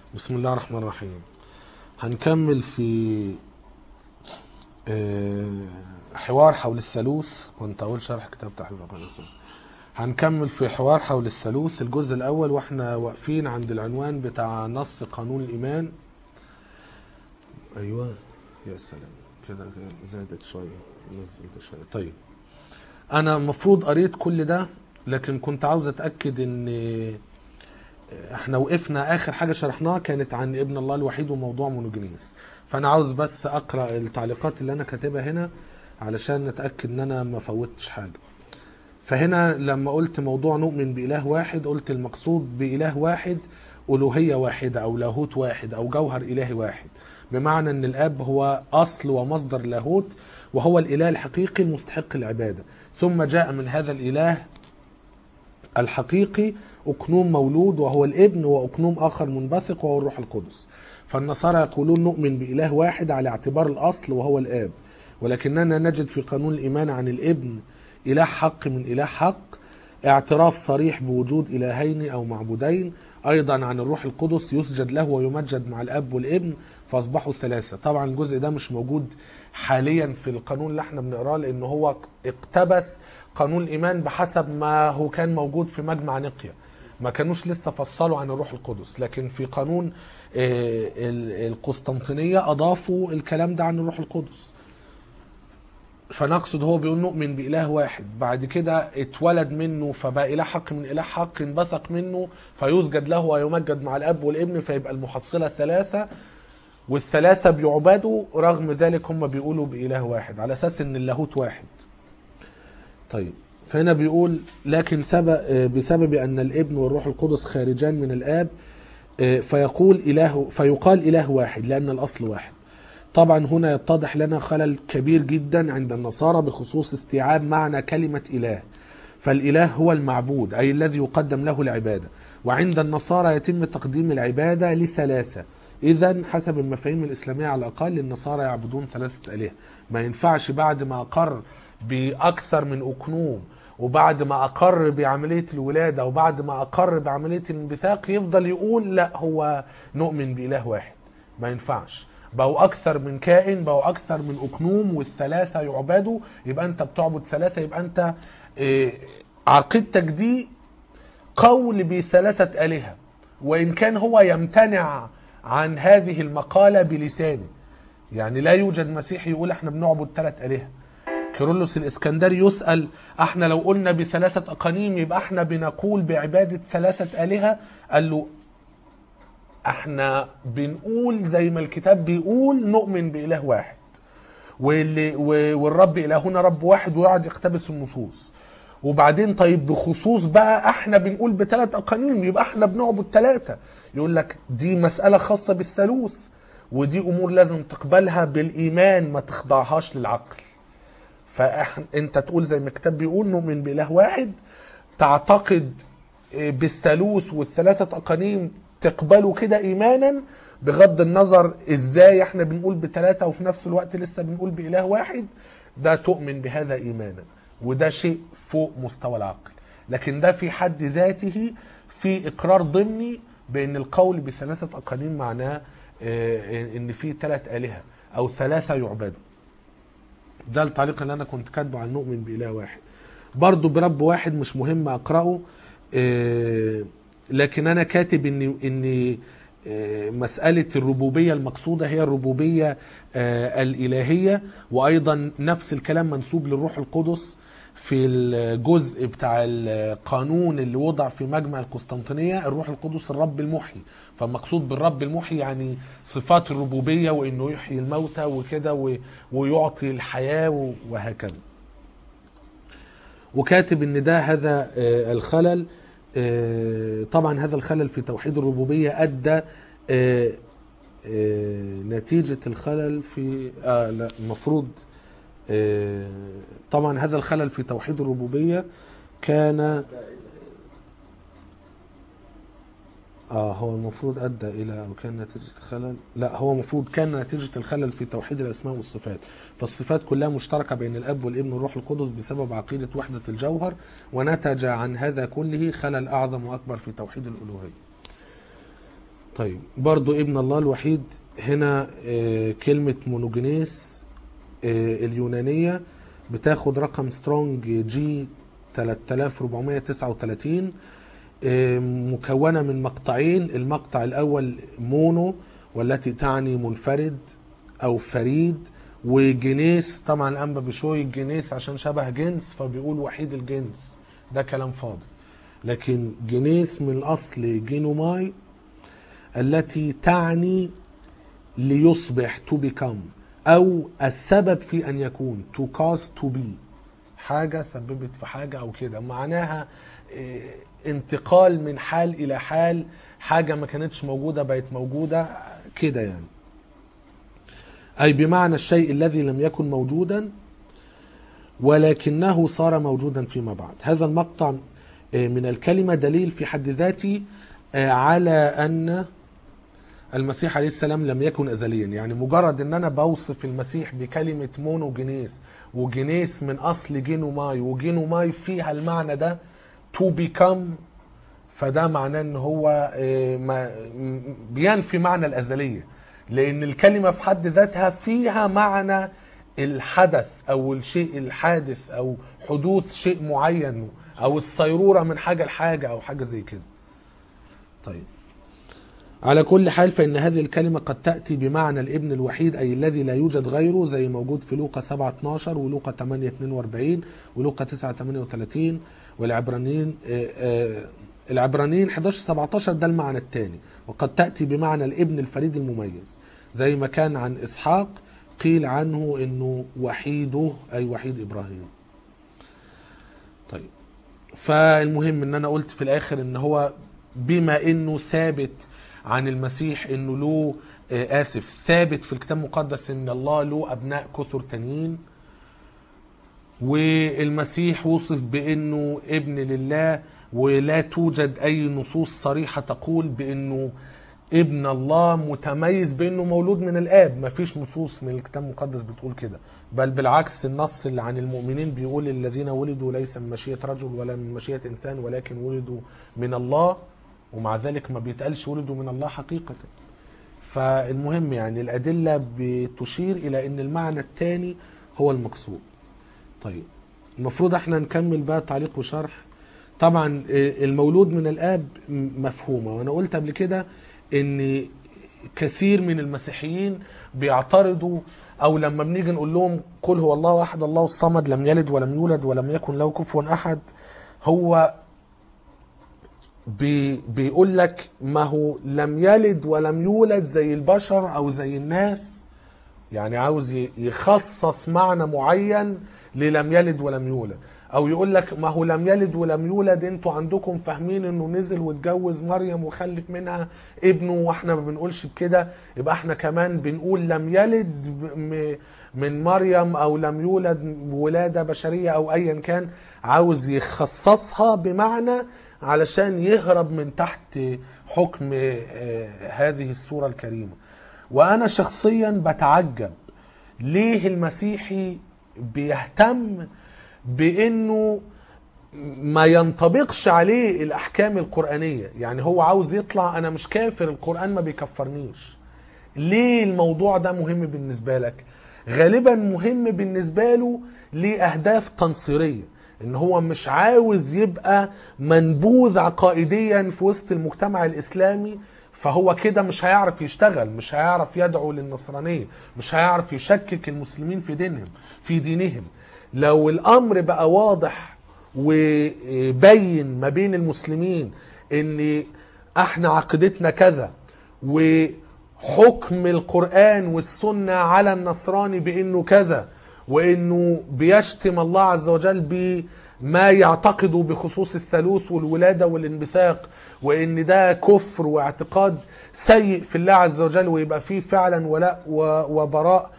بسم الله الرحمن الرحيم هنكمل في آه، حوار حول الثالوث كنت اقول شرح كتاب تحرير القرآن الكريم. هنكمل في حوار حول الثالوث الجزء الاول واحنا واقفين عند العنوان بتاع نص قانون الايمان ايوه يا سلام كده كده زادت شويه نزلت شويه طيب انا المفروض قريت كل ده لكن كنت عاوز اتاكد ان احنا وقفنا اخر حاجه شرحناها كانت عن ابن الله الوحيد وموضوع مونوجينيس فانا عاوز بس اقرا التعليقات اللي انا كاتبها هنا علشان نتاكد ان انا ما فوتش حاجه فهنا لما قلت موضوع نؤمن باله واحد قلت المقصود باله واحد الوهيه واحده او لاهوت واحد او جوهر الهي واحد بمعنى ان الاب هو اصل ومصدر لاهوت وهو الاله الحقيقي المستحق العباده ثم جاء من هذا الاله الحقيقي أقنوم مولود وهو الابن وأقنوم آخر منبثق وهو الروح القدس فالنصارى يقولون نؤمن بإله واحد على اعتبار الأصل وهو الآب ولكننا نجد في قانون الإيمان عن الابن إله حق من إله حق اعتراف صريح بوجود إلهين أو معبودين أيضا عن الروح القدس يسجد له ويمجد مع الأب والابن فأصبحوا ثلاثة طبعا الجزء ده مش موجود حاليا في القانون اللي احنا بنقراه لأن هو اقتبس قانون الإيمان بحسب ما هو كان موجود في مجمع نقيا ما كانوش لسه فصلوا عن الروح القدس لكن في قانون آه، ال- القسطنطينية أضافوا الكلام ده عن الروح القدس فنقصد هو بيقول نؤمن بإله واحد بعد كده اتولد منه فبقى إله حق من إله حق انبثق منه فيسجد له ويمجد مع الأب والابن فيبقى المحصلة ثلاثة والثلاثة بيعبدوا رغم ذلك هم بيقولوا بإله واحد على أساس إن اللاهوت واحد طيب فهنا بيقول لكن سبب بسبب أن الابن والروح القدس خارجان من الآب آه، فيقول إله فيقال إله واحد لأن الأصل واحد طبعا هنا يتضح لنا خلل كبير جدا عند النصارى بخصوص استيعاب معنى كلمة إله فالإله هو المعبود أي الذي يقدم له العبادة وعند النصارى يتم تقديم العبادة لثلاثة إذا حسب المفاهيم الإسلامية على الأقل النصارى يعبدون ثلاثة آلهة ما ينفعش بعد ما أقر بأكثر من أقنوم وبعد ما أقر بعملية الولادة وبعد ما أقر بعملية الانبثاق يفضل يقول لا هو نؤمن بإله واحد ما ينفعش بقوا أكثر من كائن بقوا أكثر من أقنوم والثلاثة يعبدوا يبقى أنت بتعبد ثلاثة يبقى أنت إيه، عقيدتك دي قول بثلاثة آلهة وإن كان هو يمتنع عن هذه المقالة بلسانه يعني لا يوجد مسيحي يقول احنا بنعبد ثلاث آلهة كيرلس الإسكندري يسأل احنا لو قلنا بثلاثة أقانيم يبقى احنا بنقول بعبادة ثلاثة آلهة قال له احنا بنقول زي ما الكتاب بيقول نؤمن بإله واحد واللي و- والرب إلهنا رب واحد ويقعد يقتبس النصوص وبعدين طيب بخصوص بقى احنا بنقول بثلاث اقانيم يبقى احنا بنعبد ثلاثه يقول لك دي مساله خاصه بالثالوث ودي امور لازم تقبلها بالايمان ما تخضعهاش للعقل فانت تقول زي ما الكتاب بيقول نؤمن باله واحد تعتقد اه، بالثالوث والثلاثه اقانيم تقبله كده ايمانا بغض النظر ازاي احنا بنقول بثلاثه وفي نفس الوقت لسه بنقول باله واحد ده تؤمن بهذا ايمانا وده شيء فوق مستوى العقل لكن ده في حد ذاته في اقرار ضمني بان القول بثلاثه اقانيم معناه اه، ان في ثلاث الهه او ثلاثه يعبدوا ده التعليق اللي انا كنت كاتبه عن نؤمن باله واحد برضو برب واحد مش مهم اقراه آه، لكن انا كاتب ان ان آه، مسألة الربوبية المقصودة هي الربوبية آه، الإلهية وأيضا نفس الكلام منسوب للروح القدس في الجزء بتاع القانون اللي وضع في مجمع القسطنطينية الروح القدس الرب المحيي فالمقصود بالرب المحيي يعني صفات الربوبية وإنه يحيي الموتى وكده و- ويعطي الحياة و- وهكذا وكاتب ان ده هذا آه، الخلل آه، طبعا هذا الخلل في توحيد الربوبية ادى آه، آه، نتيجة الخلل في آه لا المفروض آه، طبعا هذا الخلل في توحيد الربوبية كان اه هو المفروض ادى الى او كان نتيجه الخلل لا هو المفروض كان نتيجه الخلل في توحيد الاسماء والصفات فالصفات كلها مشتركه بين الاب والابن والروح القدس بسبب عقيده وحده الجوهر ونتج عن هذا كله خلل اعظم واكبر في توحيد الالوهيه طيب برضو ابن الله الوحيد هنا آه، كلمة مونوجينيس آه، اليونانية بتاخد رقم سترونج جي 3439 آه، مكونة من مقطعين المقطع الأول مونو والتي تعني منفرد أو فريد وجنيس طبعا الأنبا بشوي جنيس عشان شبه جنس فبيقول وحيد الجنس ده كلام فاضي لكن جنيس من الأصل جينوماي التي تعني ليصبح to become أو السبب في أن يكون to cause to be حاجة سببت في حاجة أو كده معناها إيه، انتقال من حال إلى حال حاجة ما كانتش موجودة بقت موجودة كده يعني أي بمعنى الشيء الذي لم يكن موجودا ولكنه صار موجودا فيما بعد هذا المقطع آه، من الكلمة دليل في حد ذاته آه، على أن المسيح عليه السلام لم يكن أزليا يعني مجرد أن أنا بوصف المسيح بكلمة مونوجينيس وجينيس من أصل جينوماي وجينوماي فيها المعنى ده to become فده معناه ان هو آه، ما- م- بينفي معنى الازليه لان الكلمه في حد ذاتها فيها معنى الحدث او الشيء الحادث او حدوث شيء معين او الصيروره من حاجه لحاجه او حاجه زي كده طيب على كل حال فإن هذه الكلمة قد تأتي بمعنى الابن الوحيد أي الذي لا يوجد غيره زي موجود في لوقا 7 12 ولوقا 8 42 ولوقا 9 38 والعبرانيين آه، آه، العبرانيين 11 17 ده المعنى الثاني وقد تأتي بمعنى الابن الفريد المميز زي ما كان عن إسحاق قيل عنه إنه وحيده أي وحيد إبراهيم طيب فالمهم ان انا قلت في الاخر ان هو بما انه ثابت عن المسيح انه له آه، اسف ثابت في الكتاب المقدس ان الله له ابناء كثر تانيين والمسيح وصف بانه ابن لله ولا توجد اي نصوص صريحه تقول بانه ابن الله متميز بانه مولود من الاب مفيش نصوص من الكتاب المقدس بتقول كده بل بالعكس النص اللي عن المؤمنين بيقول الذين ولدوا ليس من مشيئه رجل ولا من مشيئه انسان ولكن ولدوا من الله ومع ذلك ما بيتقالش ولدوا من الله حقيقه فالمهم يعني الادله بتشير الى ان المعنى الثاني هو المقصود طيب المفروض احنا نكمل بقى تعليق وشرح طبعا المولود من الاب مفهومه وانا قلت قبل كده ان كثير من المسيحيين بيعترضوا او لما بنيجي نقول لهم قل هو الله احد الله الصمد لم يلد ولم يولد ولم يكن له كفوا احد هو بي بيقول لك ما هو لم يلد ولم يولد زي البشر او زي الناس يعني عاوز ي- يخصص معنى معين للم يلد ولم يولد او يقول لك ما هو لم يلد ولم يولد انتوا عندكم فاهمين انه نزل واتجوز مريم وخلف منها ابنه واحنا ما بنقولش بكده يبقى احنا كمان بنقول لم يلد ب- م- من مريم او لم يولد ولاده بشريه او ايا كان عاوز يخصصها بمعنى علشان يهرب من تحت حكم آه، هذه السوره الكريمه وانا شخصيا بتعجب ليه المسيحي بيهتم بانه ما ينطبقش عليه الاحكام القرانيه يعني هو عاوز يطلع انا مش كافر القران ما بيكفرنيش ليه الموضوع ده مهم بالنسبه لك غالبا مهم بالنسبه له لاهداف تنصيريه ان هو مش عاوز يبقى منبوذ عقائديا في وسط المجتمع الاسلامي فهو كده مش هيعرف يشتغل مش هيعرف يدعو للنصرانيه مش هيعرف يشكك المسلمين في دينهم في دينهم لو الامر بقى واضح وبين ما بين المسلمين ان احنا عقيدتنا كذا وحكم القرآن والسنة على النصراني بانه كذا وانه بيشتم الله عز وجل بما يعتقد بخصوص الثالوث والولادة والانبثاق وان ده كفر واعتقاد سيء في الله عز وجل ويبقى فيه فعلا ولاء و- وبراء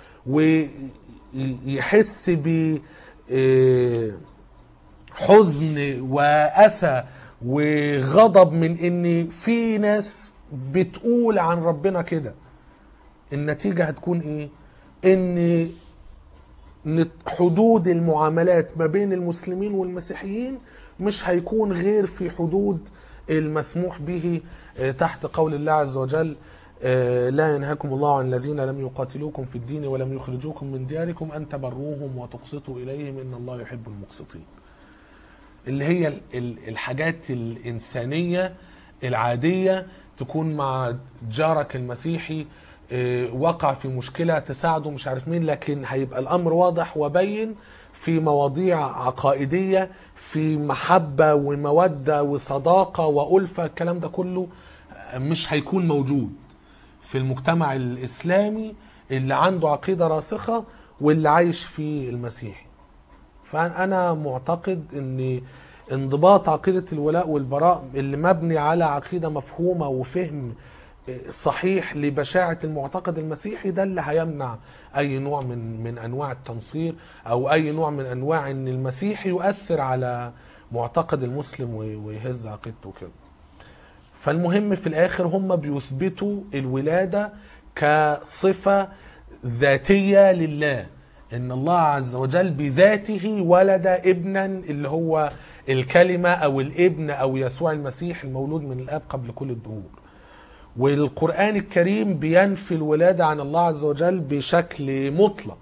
ويحس ب إيه، حزن واسى وغضب من ان في ناس بتقول عن ربنا كده النتيجه هتكون ايه ان نت- حدود المعاملات ما بين المسلمين والمسيحيين مش هيكون غير في حدود المسموح به آه، تحت قول الله عز وجل آه، لا ينهاكم الله عن الذين لم يقاتلوكم في الدين ولم يخرجوكم من دياركم أن تبروهم وتقسطوا إليهم إن الله يحب المقسطين اللي هي ال- ال- الحاجات الإنسانية العادية تكون مع جارك المسيحي آه، وقع في مشكلة تساعده مش عارف مين لكن هيبقى الأمر واضح وبين في مواضيع عقائدية في محبة ومودة وصداقة وألفة الكلام ده كله آه، مش هيكون موجود في المجتمع الإسلامي اللي عنده عقيدة راسخة واللي عايش فيه المسيحي فأنا معتقد أن انضباط عقيدة الولاء والبراء اللي مبني على عقيدة مفهومة وفهم صحيح لبشاعة المعتقد المسيحي ده اللي هيمنع أي نوع من من أنواع التنصير أو أي نوع من أنواع أن المسيحي يؤثر على معتقد المسلم وي- ويهز عقيدته كده فالمهم في الآخر هم بيثبتوا الولادة كصفة ذاتية لله إن الله عز وجل بذاته ولد ابنا اللي هو الكلمة أو الابن أو يسوع المسيح المولود من الآب قبل كل الدهور والقرآن الكريم بينفي الولادة عن الله عز وجل بشكل مطلق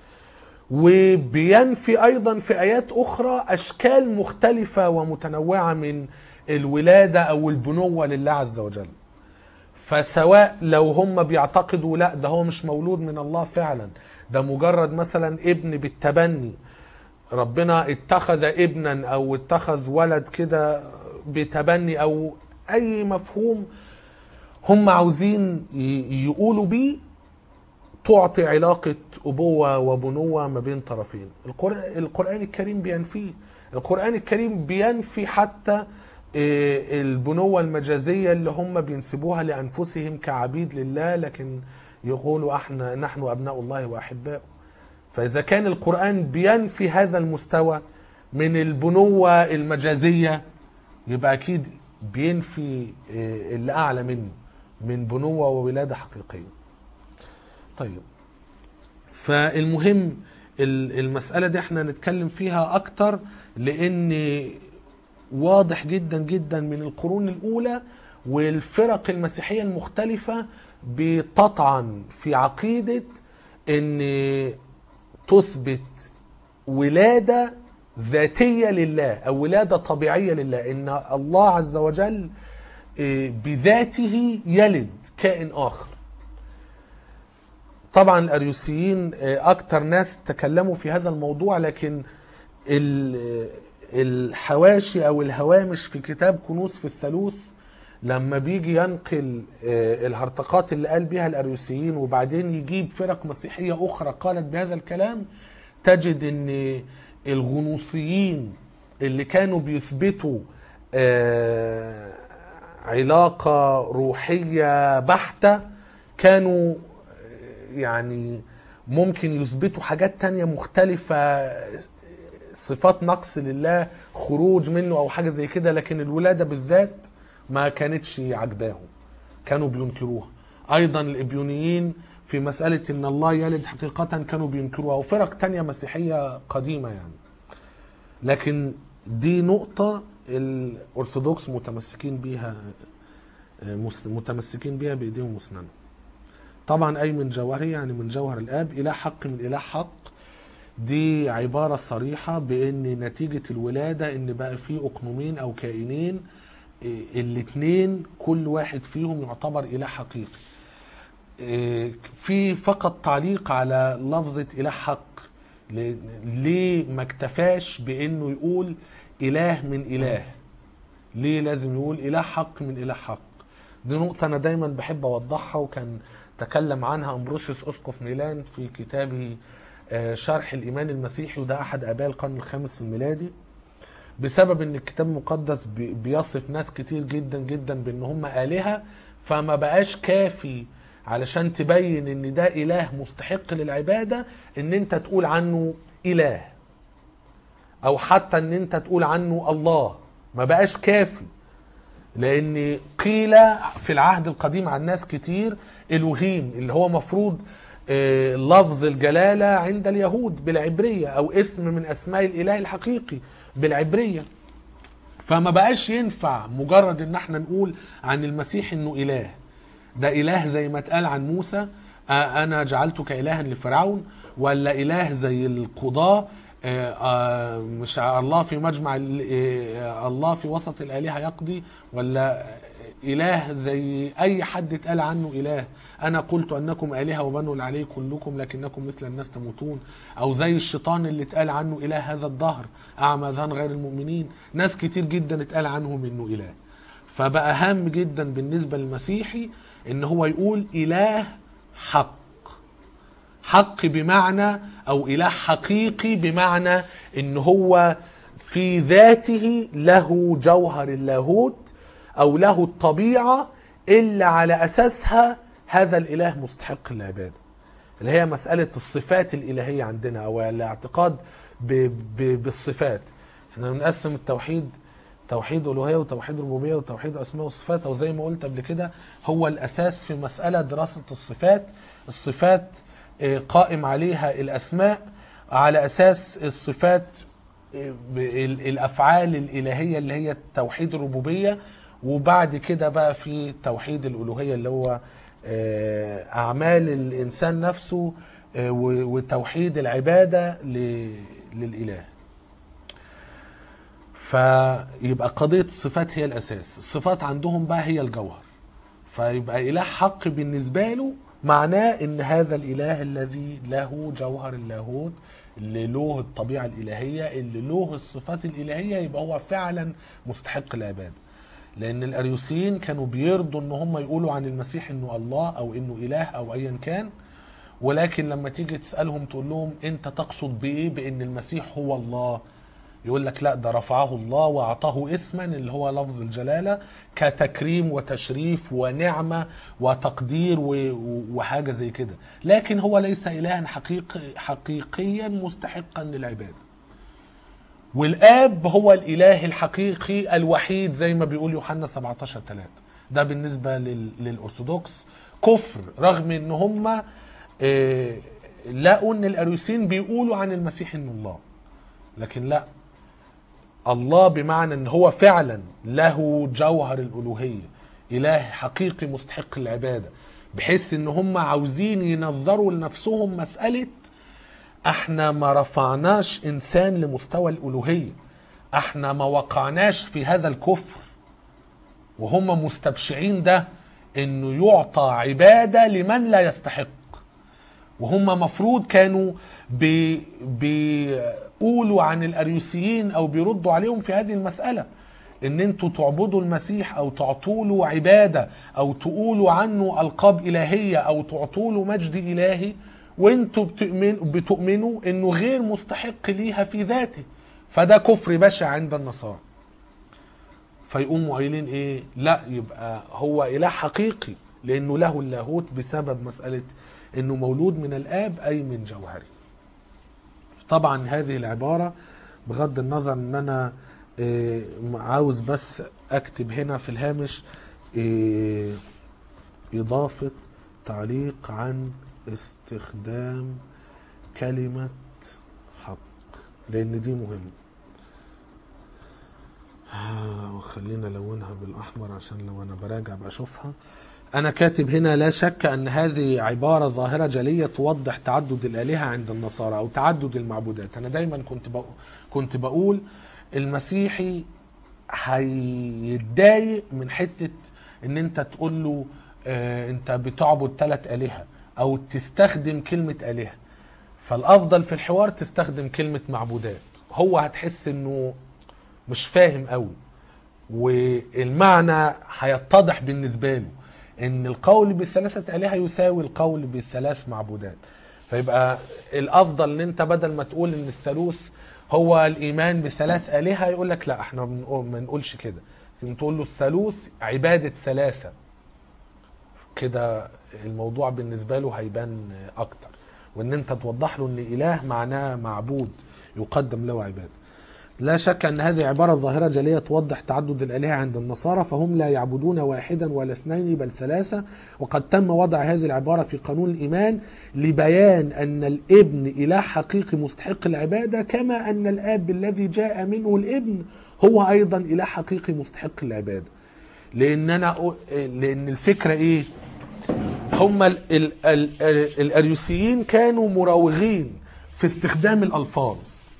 وبينفي ايضا في ايات اخرى اشكال مختلفه ومتنوعه من الولاده او البنوه لله عز وجل فسواء لو هم بيعتقدوا لا ده هو مش مولود من الله فعلا ده مجرد مثلا ابن بالتبني ربنا اتخذ ابنا او اتخذ ولد كده بتبني او اي مفهوم هم عاوزين ي- يقولوا بيه تعطي علاقة أبوة وبنوة ما بين طرفين القرآن, القرآن الكريم بينفيه القرآن الكريم بينفي حتى آه، البنوة المجازية اللي هم بينسبوها لأنفسهم كعبيد لله لكن يقولوا احنا نحن أبناء الله وأحباؤه فإذا كان القرآن بينفي هذا المستوى من البنوة المجازية يبقى أكيد بينفي آه، اللي أعلى منه من بنوة وولادة حقيقية طيب فالمهم ال- المسألة دي احنا نتكلم فيها أكتر لأن واضح جدا جدا من القرون الأولى والفرق المسيحية المختلفة بتطعن في عقيدة أن تثبت ولادة ذاتية لله أو ولادة طبيعية لله إن الله عز وجل آه، بذاته يلد كائن آخر طبعا الاريوسيين آه، اكتر ناس تكلموا في هذا الموضوع لكن ال- الحواشي او الهوامش في كتاب كنوز في الثالوث لما بيجي ينقل آه، الهرطقات اللي قال بيها الاريوسيين وبعدين يجيب فرق مسيحيه اخرى قالت بهذا الكلام تجد ان الغنوصيين اللي كانوا بيثبتوا آه، علاقه روحيه بحته كانوا يعني ممكن يثبتوا حاجات تانية مختلفة صفات نقص لله خروج منه او حاجة زي كده لكن الولادة بالذات ما كانتش عجباهم كانوا بينكروها ايضا الابيونيين في مسألة ان الله يلد حقيقة كانوا بينكروها وفرق تانية مسيحية قديمة يعني لكن دي نقطة الأرثوذكس متمسكين بيها متمسكين بيها بإيديهم وأسنانهم طبعا أي من جوهره يعني من جوهر الآب إله حق من إله حق دي عبارة صريحة بأن نتيجة الولادة أن بقى في أقنومين أو كائنين إيه، الاتنين كل واحد فيهم يعتبر إله حقيقي إيه، في فقط تعليق على لفظة إله حق ل- ليه ما اكتفاش بأنه يقول إله من إله ليه لازم يقول إله حق من إله حق دي نقطة أنا دايما بحب أوضحها وكان تكلم عنها أمبروسيوس أسقف ميلان في كتابه آه، شرح الإيمان المسيحي وده أحد آباء القرن الخامس الميلادي بسبب ان الكتاب المقدس بي- بيصف ناس كتير جدا جدا بان هم آلهة فما بقاش كافي علشان تبين ان ده اله مستحق للعبادة ان انت تقول عنه اله او حتى ان انت تقول عنه الله ما بقاش كافي لان قيل في العهد القديم عن ناس كتير الوهيم اللي هو مفروض آه، لفظ الجلالة عند اليهود بالعبرية او اسم من اسماء الاله الحقيقي بالعبرية فما بقاش ينفع مجرد ان احنا نقول عن المسيح انه اله ده اله زي ما اتقال عن موسى آه، انا جعلتك الها لفرعون ولا اله زي القضاه آه، آه، مش الله في مجمع ال- آه، الله في وسط الالهه يقضي ولا اله زي اي حد اتقال عنه اله انا قلت انكم الهه وبنوا العلي كلكم لكنكم مثل الناس تموتون او زي الشيطان اللي اتقال عنه اله هذا الدهر اعمى اذهان غير المؤمنين ناس كتير جدا اتقال عنهم انه اله فبقى هام جدا بالنسبه للمسيحي ان هو يقول اله حق حق بمعنى او اله حقيقي بمعنى ان هو في ذاته له جوهر اللاهوت او له الطبيعه اللي على اساسها هذا الاله مستحق العباده اللي هي مساله الصفات الالهيه عندنا او الاعتقاد ب ب بالصفات احنا بنقسم التوحيد توحيد الوهيه وتوحيد ربوبيه وتوحيد اسماء وصفات او زي ما قلت قبل كده هو الاساس في مساله دراسه الصفات الصفات آه، قائم عليها الاسماء على اساس الصفات آه، ب- ال- الافعال الالهيه اللي هي توحيد الربوبيه وبعد كده بقى في توحيد الالوهيه اللي هو آه، اعمال الانسان نفسه آه، و- وتوحيد العباده ل- للاله فيبقى قضية الصفات هي الأساس الصفات عندهم بقى هي الجوهر فيبقى إله حق بالنسبة له معناه إن هذا الإله الذي له جوهر اللاهوت اللي له الطبيعة الإلهية اللي له الصفات الإلهية يبقى هو فعلا مستحق العبادة لأن الأريوسيين كانوا بيرضوا إن هم يقولوا عن المسيح إنه الله أو إنه إله أو أيا كان ولكن لما تيجي تسألهم تقول لهم أنت تقصد بإيه بإن المسيح هو الله يقول لك لا ده رفعه الله واعطاه اسما اللي هو لفظ الجلاله كتكريم وتشريف ونعمه وتقدير و- وحاجه زي كده لكن هو ليس الها حقيقي حقيقيا مستحقا للعباده والاب هو الاله الحقيقي الوحيد زي ما بيقول يوحنا 17 3 ده بالنسبه لل... للارثوذكس كفر رغم ان هم آه، لقوا ان الاريوسيين بيقولوا عن المسيح انه الله لكن لا الله بمعنى ان هو فعلا له جوهر الالوهيه اله حقيقي مستحق العباده بحيث ان هم عاوزين ينظروا لنفسهم مساله احنا ما رفعناش انسان لمستوى الالوهيه احنا ما وقعناش في هذا الكفر وهم مستبشعين ده انه يعطى عباده لمن لا يستحق وهم مفروض كانوا بي بيقولوا عن الاريوسيين او بيردوا عليهم في هذه المساله ان انتوا تعبدوا المسيح او تعطوا له عباده او تقولوا عنه القاب الهيه او تعطوا له مجد الهي وانتوا بتؤمن بتؤمنوا انه غير مستحق ليها في ذاته فده كفر بشع عند النصارى فيقوموا قايلين ايه لا يبقى هو اله حقيقي لانه له اللاهوت بسبب مساله انه مولود من الاب اي من جوهره طبعا هذه العباره بغض النظر ان انا إيه، عاوز بس اكتب هنا في الهامش إيه، اضافه تعليق عن استخدام كلمه حق لان دي مهمه آه، وخلينا الونها بالاحمر عشان لو انا براجع بشوفها انا كاتب هنا لا شك ان هذه عباره ظاهره جليه توضح تعدد الالهه عند النصارى او تعدد المعبودات انا دايما كنت بقول كنت بقول المسيحي هيتضايق من حته ان انت تقول له آه انت بتعبد ثلاث الهه او تستخدم كلمه الهه فالافضل في الحوار تستخدم كلمه معبودات هو هتحس انه مش فاهم قوي والمعنى هيتضح بالنسبه له ان القول بالثلاثه الهه يساوي القول بالثلاث معبودات فيبقى الافضل ان انت بدل ما تقول ان الثالوث هو الايمان بثلاث الهه يقول لك لا احنا بنقول- ما نقولش كده لازم تقول له الثالوث عباده ثلاثه كده الموضوع بالنسبه له هيبان اكتر وان انت توضح له ان اله معناه معبود يقدم له عباده لا شك أن هذه عبارة ظاهرة جلية توضح تعدد الآلهة عند النصارى فهم لا يعبدون واحدا ولا اثنين بل ثلاثة وقد تم وضع هذه العبارة في قانون الإيمان لبيان أن الابن إله حقيقي مستحق العبادة كما أن الآب الذي جاء منه الابن هو ايضا اله حقيقي مستحق للعباده لان انا أ- لان الفكره ايه هم ال ال ال ال الاريوسيين كانوا مراوغين في استخدام الالفاظ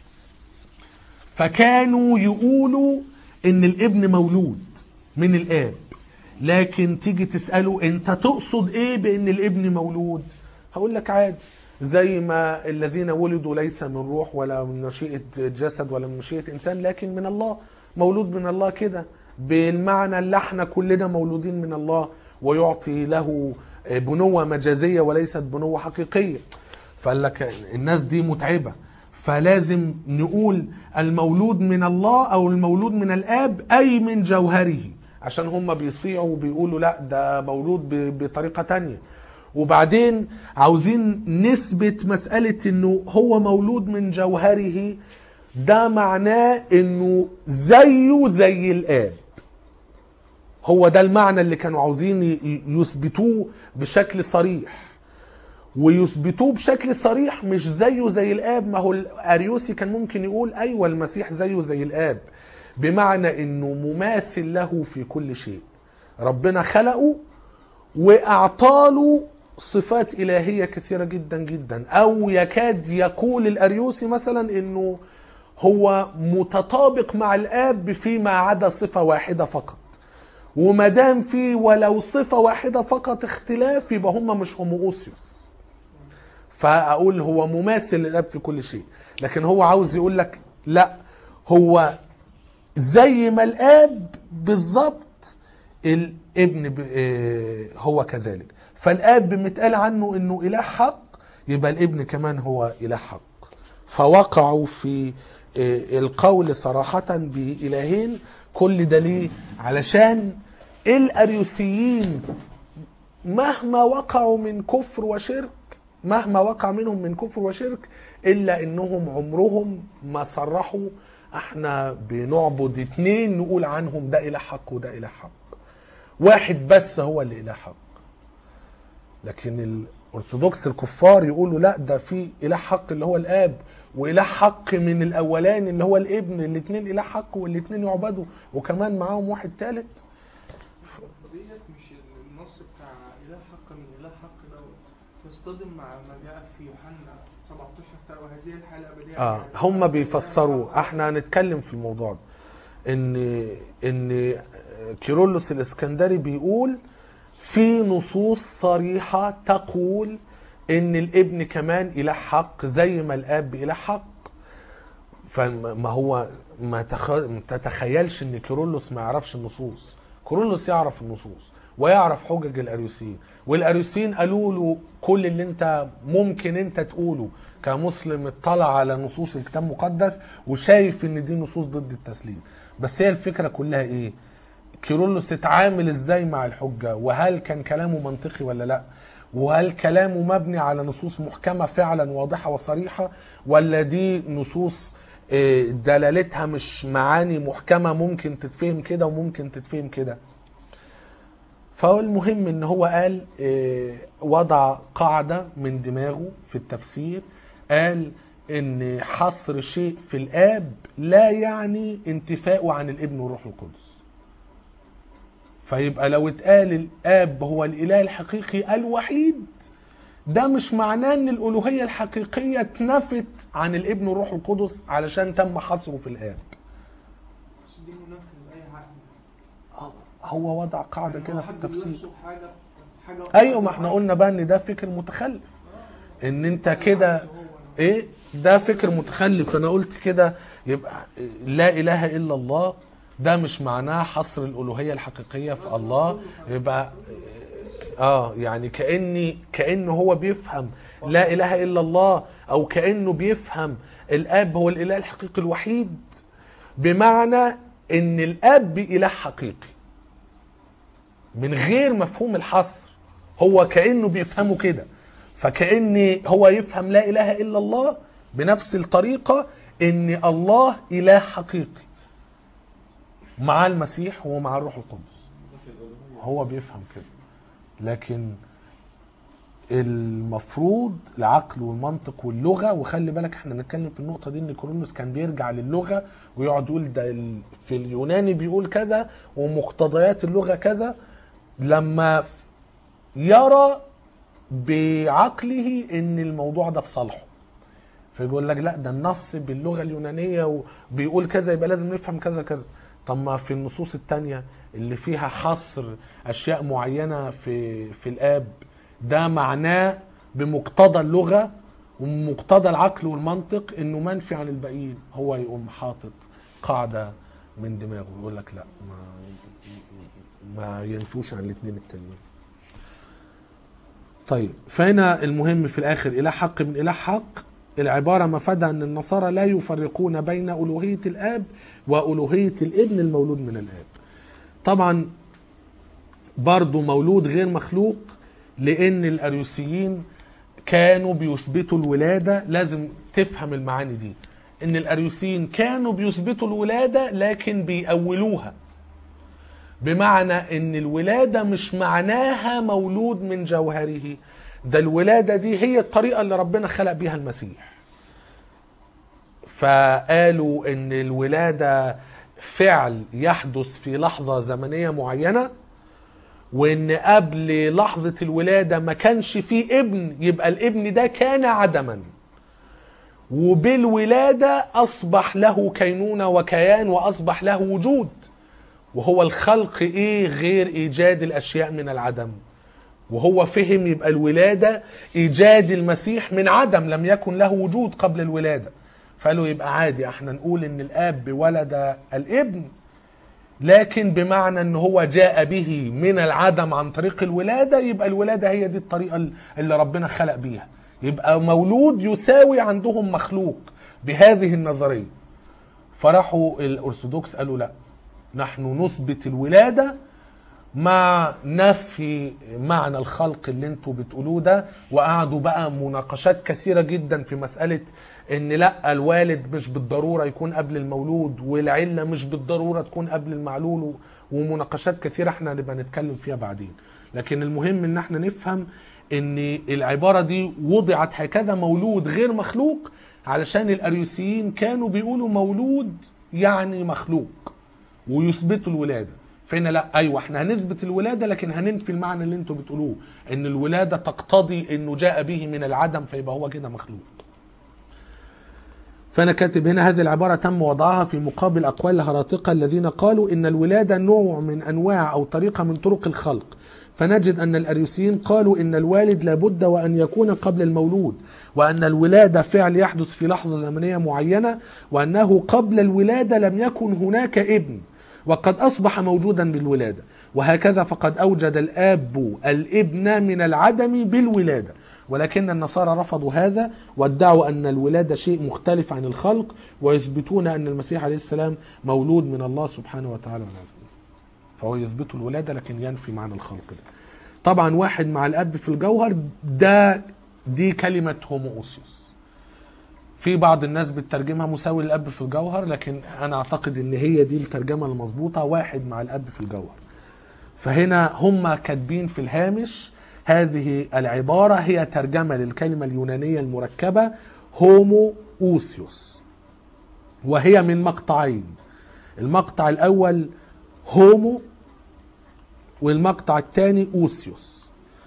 فكانوا يقولوا ان الابن مولود من الاب لكن تيجي تساله انت تقصد ايه بان الابن مولود هقول لك عادي زي ما الذين ولدوا ليس من روح ولا من مشيئه جسد ولا من مشيئه انسان لكن من الله مولود من الله كده بالمعنى اللي احنا كلنا مولودين من الله ويعطي له بنوه مجازيه وليست بنوه حقيقيه فقال لك الناس دي متعبه فلازم نقول المولود من الله او المولود من الاب اي من جوهره عشان هم بيصيعوا وبيقولوا لا ده مولود ب- بطريقه تانية وبعدين عاوزين نثبت مساله انه هو مولود من جوهره ده معناه انه زيه زي الاب هو ده المعنى اللي كانوا عاوزين ي- ي- يثبتوه بشكل صريح ويثبتوه بشكل صريح مش زيه زي الاب ما هو الاريوسي كان ممكن يقول ايوه المسيح زيه زي الاب بمعنى انه مماثل له في كل شيء ربنا خلقه واعطاله صفات الهيه كثيره جدا جدا او يكاد يقول الاريوسي مثلا انه هو متطابق مع الاب فيما عدا صفه واحده فقط وما دام في ولو صفه واحده فقط اختلاف يبقى هم مش هومووسيوس فاقول هو مماثل للاب في كل شيء لكن هو عاوز يقول لك لا هو زي ما الاب بالظبط الابن ب- آه، هو كذلك فالاب متقال عنه انه اله حق يبقى الابن كمان هو اله حق فوقعوا في آه، القول صراحة بإلهين كل ده ليه علشان الأريوسيين مهما وقعوا من كفر وشرك مهما وقع منهم من كفر وشرك الا انهم عمرهم ما صرحوا احنا بنعبد اتنين نقول عنهم ده اله حق وده اله حق واحد بس هو اللي اله حق لكن الارثوذكس الكفار يقولوا لا ده في اله حق اللي هو الاب واله حق من الاولاني اللي هو الابن الاثنين اله حق والاثنين يعبدوا وكمان معاهم واحد ثالث ديت مش النص بتاع اله حق من اله حق دوت يصطدم مع ما جاء في يوحنا 17 بتاع وهذه الحياه الابديه اه هم بيفسروا احنا هنتكلم في الموضوع ده ان ان كيرلس الاسكندري بيقول في نصوص صريحه تقول ان الابن كمان اله حق زي ما الاب اله حق فما هو ما تخ... ما تتخيلش ان كيرلس ما يعرفش النصوص كيرلس يعرف النصوص ويعرف حجج الاريوسيين والاريوسيين قالوا له كل اللي انت ممكن انت تقوله كمسلم اطلع على نصوص الكتاب المقدس وشايف ان دي نصوص ضد التسليم بس هي الفكره كلها ايه كيرلس اتعامل ازاي مع الحجه وهل كان كلامه منطقي ولا لا وهل كلامه مبني على نصوص محكمه فعلا واضحه وصريحه ولا دي نصوص آه، دلالتها مش معاني محكمه ممكن تتفهم كده وممكن تتفهم كده فهو المهم ان هو قال آه، وضع قاعده من دماغه في التفسير قال ان حصر شيء في الاب لا يعني انتفاؤه عن الابن والروح القدس فيبقى لو اتقال الاب هو الاله الحقيقي الوحيد ده مش معناه ان الالوهيه الحقيقيه اتنفت عن الابن والروح القدس علشان تم حصره في الاب بس دي منافيه لاي عقل هو وضع قاعده يعني كده هو في حد التفسير بيرسم حاجه حاجه ايوه ما احنا قلنا بقى ان ده فكر متخلف ان انت كده ايه ده فكر متخلف انا قلت كده يبقى لا اله الا الله ده مش معناه حصر الالوهيه الحقيقيه في الله يبقى اه يعني كاني كانه هو بيفهم لا اله الا الله او كانه بيفهم الاب هو الاله الحقيقي الوحيد بمعنى ان الاب اله حقيقي من غير مفهوم الحصر هو كانه بيفهمه كده فكان هو يفهم لا اله الا الله بنفس الطريقه ان الله اله حقيقي مع المسيح ومع الروح القدس هو بيفهم كده لكن المفروض العقل والمنطق واللغه وخلي بالك احنا نتكلم في النقطه دي ان كورولوس كان بيرجع للغه ويقعد يقول ده ال- في اليوناني بيقول كذا ومقتضيات اللغه كذا لما يرى بعقله ان الموضوع ده في صالحه فيقول لك لا ده النص باللغه اليونانيه وبيقول كذا يبقى لازم نفهم كذا كذا طب ما في النصوص التانية اللي فيها حصر اشياء معينه في في الاب ده معناه بمقتضى اللغه ومقتضى العقل والمنطق انه منفي عن الباقيين هو يقوم حاطط قاعده من دماغه يقول لك لا ما ما ينفوش عن الاثنين التانيين طيب فهنا المهم في الاخر اله حق من اله حق العباره مفادها ان النصارى لا يفرقون بين الوهيه الاب والوهيه الابن المولود من الاب طبعا برضو مولود غير مخلوق لان الاريوسيين كانوا بيثبتوا الولاده لازم تفهم المعاني دي ان الاريوسيين كانوا بيثبتوا الولاده لكن بيأولوها بمعنى ان الولاده مش معناها مولود من جوهره ده الولاده دي هي الطريقه اللي ربنا خلق بيها المسيح فقالوا ان الولاده فعل يحدث في لحظه زمنيه معينه وان قبل لحظه الولاده ما كانش فيه ابن يبقى الابن ده كان عدما وبالولاده اصبح له كينونه وكيان واصبح له وجود وهو الخلق ايه غير ايجاد الاشياء من العدم وهو فهم يبقى الولاده ايجاد المسيح من عدم لم يكن له وجود قبل الولاده فقالوا يبقى عادي احنا نقول ان الاب ولد الابن لكن بمعنى ان هو جاء به من العدم عن طريق الولاده يبقى الولاده هي دي الطريقه اللي ربنا خلق بيها يبقى مولود يساوي عندهم مخلوق بهذه النظريه فراحوا الارثوذكس قالوا لا نحن نثبت الولاده مع نفي معنى الخلق اللي انتوا بتقولوه ده وقعدوا بقى مناقشات كثيرة جدا في مسألة ان لا الوالد مش بالضرورة يكون قبل المولود والعلة مش بالضرورة تكون قبل المعلول ومناقشات كثيرة احنا نبقى نتكلم فيها بعدين لكن المهم ان احنا نفهم ان العبارة دي وضعت هكذا مولود غير مخلوق علشان الاريوسيين كانوا بيقولوا مولود يعني مخلوق ويثبتوا الولاده فهنا لا ايوه احنا هنثبت الولاده لكن هننفي المعنى اللي انتوا بتقولوه ان الولاده تقتضي انه جاء به من العدم فيبقى هو كده مخلوق فانا كاتب هنا هذه العباره تم وضعها في مقابل اقوال الهراطقه الذين قالوا ان الولاده نوع من انواع او طريقه من طرق الخلق فنجد ان الاريوسيين قالوا ان الوالد لابد وان يكون قبل المولود وان الولاده فعل يحدث في لحظه زمنيه معينه وانه قبل الولاده لم يكن هناك ابن وقد اصبح موجودا بالولاده وهكذا فقد اوجد الاب الابن من العدم بالولاده ولكن النصارى رفضوا هذا وادعوا ان الولاده شيء مختلف عن الخلق ويثبتون ان المسيح عليه السلام مولود من الله سبحانه وتعالى والعياذ بالله. فهو يثبت الولاده لكن ينفي معنى الخلق ده طبعا واحد مع الاب في الجوهر ده دي كلمه هوموسيوس في بعض الناس بتترجمها مساوي للاب في الجوهر لكن انا اعتقد ان هي دي الترجمه المظبوطه واحد مع الاب في الجوهر فهنا هم كاتبين في الهامش هذه العباره هي ترجمه للكلمه اليونانيه المركبه هومو اوسيوس وهي من مقطعين المقطع الاول هومو والمقطع الثاني اوسيوس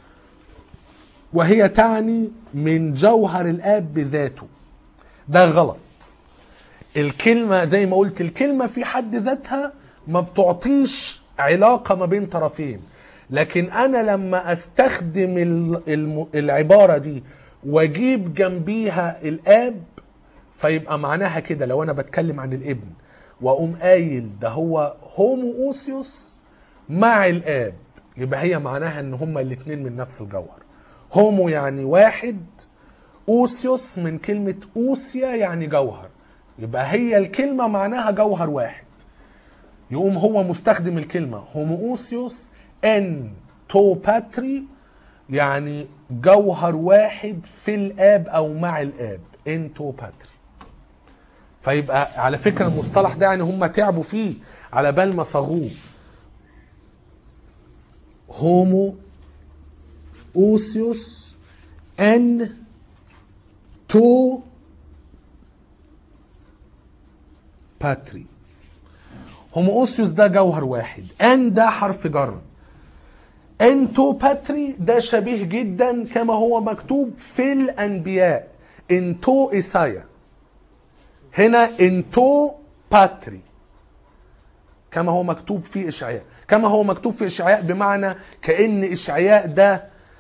وهي تعني من جوهر الاب بذاته ده غلط الكلمة زي ما قلت الكلمة في حد ذاتها ما بتعطيش علاقة ما بين طرفين لكن أنا لما أستخدم ال- الم- العبارة دي وأجيب جنبيها الآب فيبقى معناها كده لو أنا بتكلم عن الابن وأقوم قايل ده هو هومو أوسيوس مع الآب يبقى هي معناها إن هما الاتنين من نفس الجوهر هومو يعني واحد اوسيوس من كلمة اوسيا يعني جوهر يبقى هي الكلمة معناها جوهر واحد يقوم هو مستخدم الكلمة هوموسيوس ان تو باتري يعني جوهر واحد في الاب او مع الاب ان تو باتري فيبقى على فكرة المصطلح ده يعني هم تعبوا فيه على بال ما صاغوه هومو اوسيوس ان تو باتري هوموسيوس ده جوهر واحد ان ده حرف جر انتو باتري ده شبيه جدا كما هو مكتوب في الانبياء انتو ايسايا هنا انتو باتري كما هو مكتوب في اشعياء كما هو مكتوب في اشعياء بمعنى كان اشعياء ده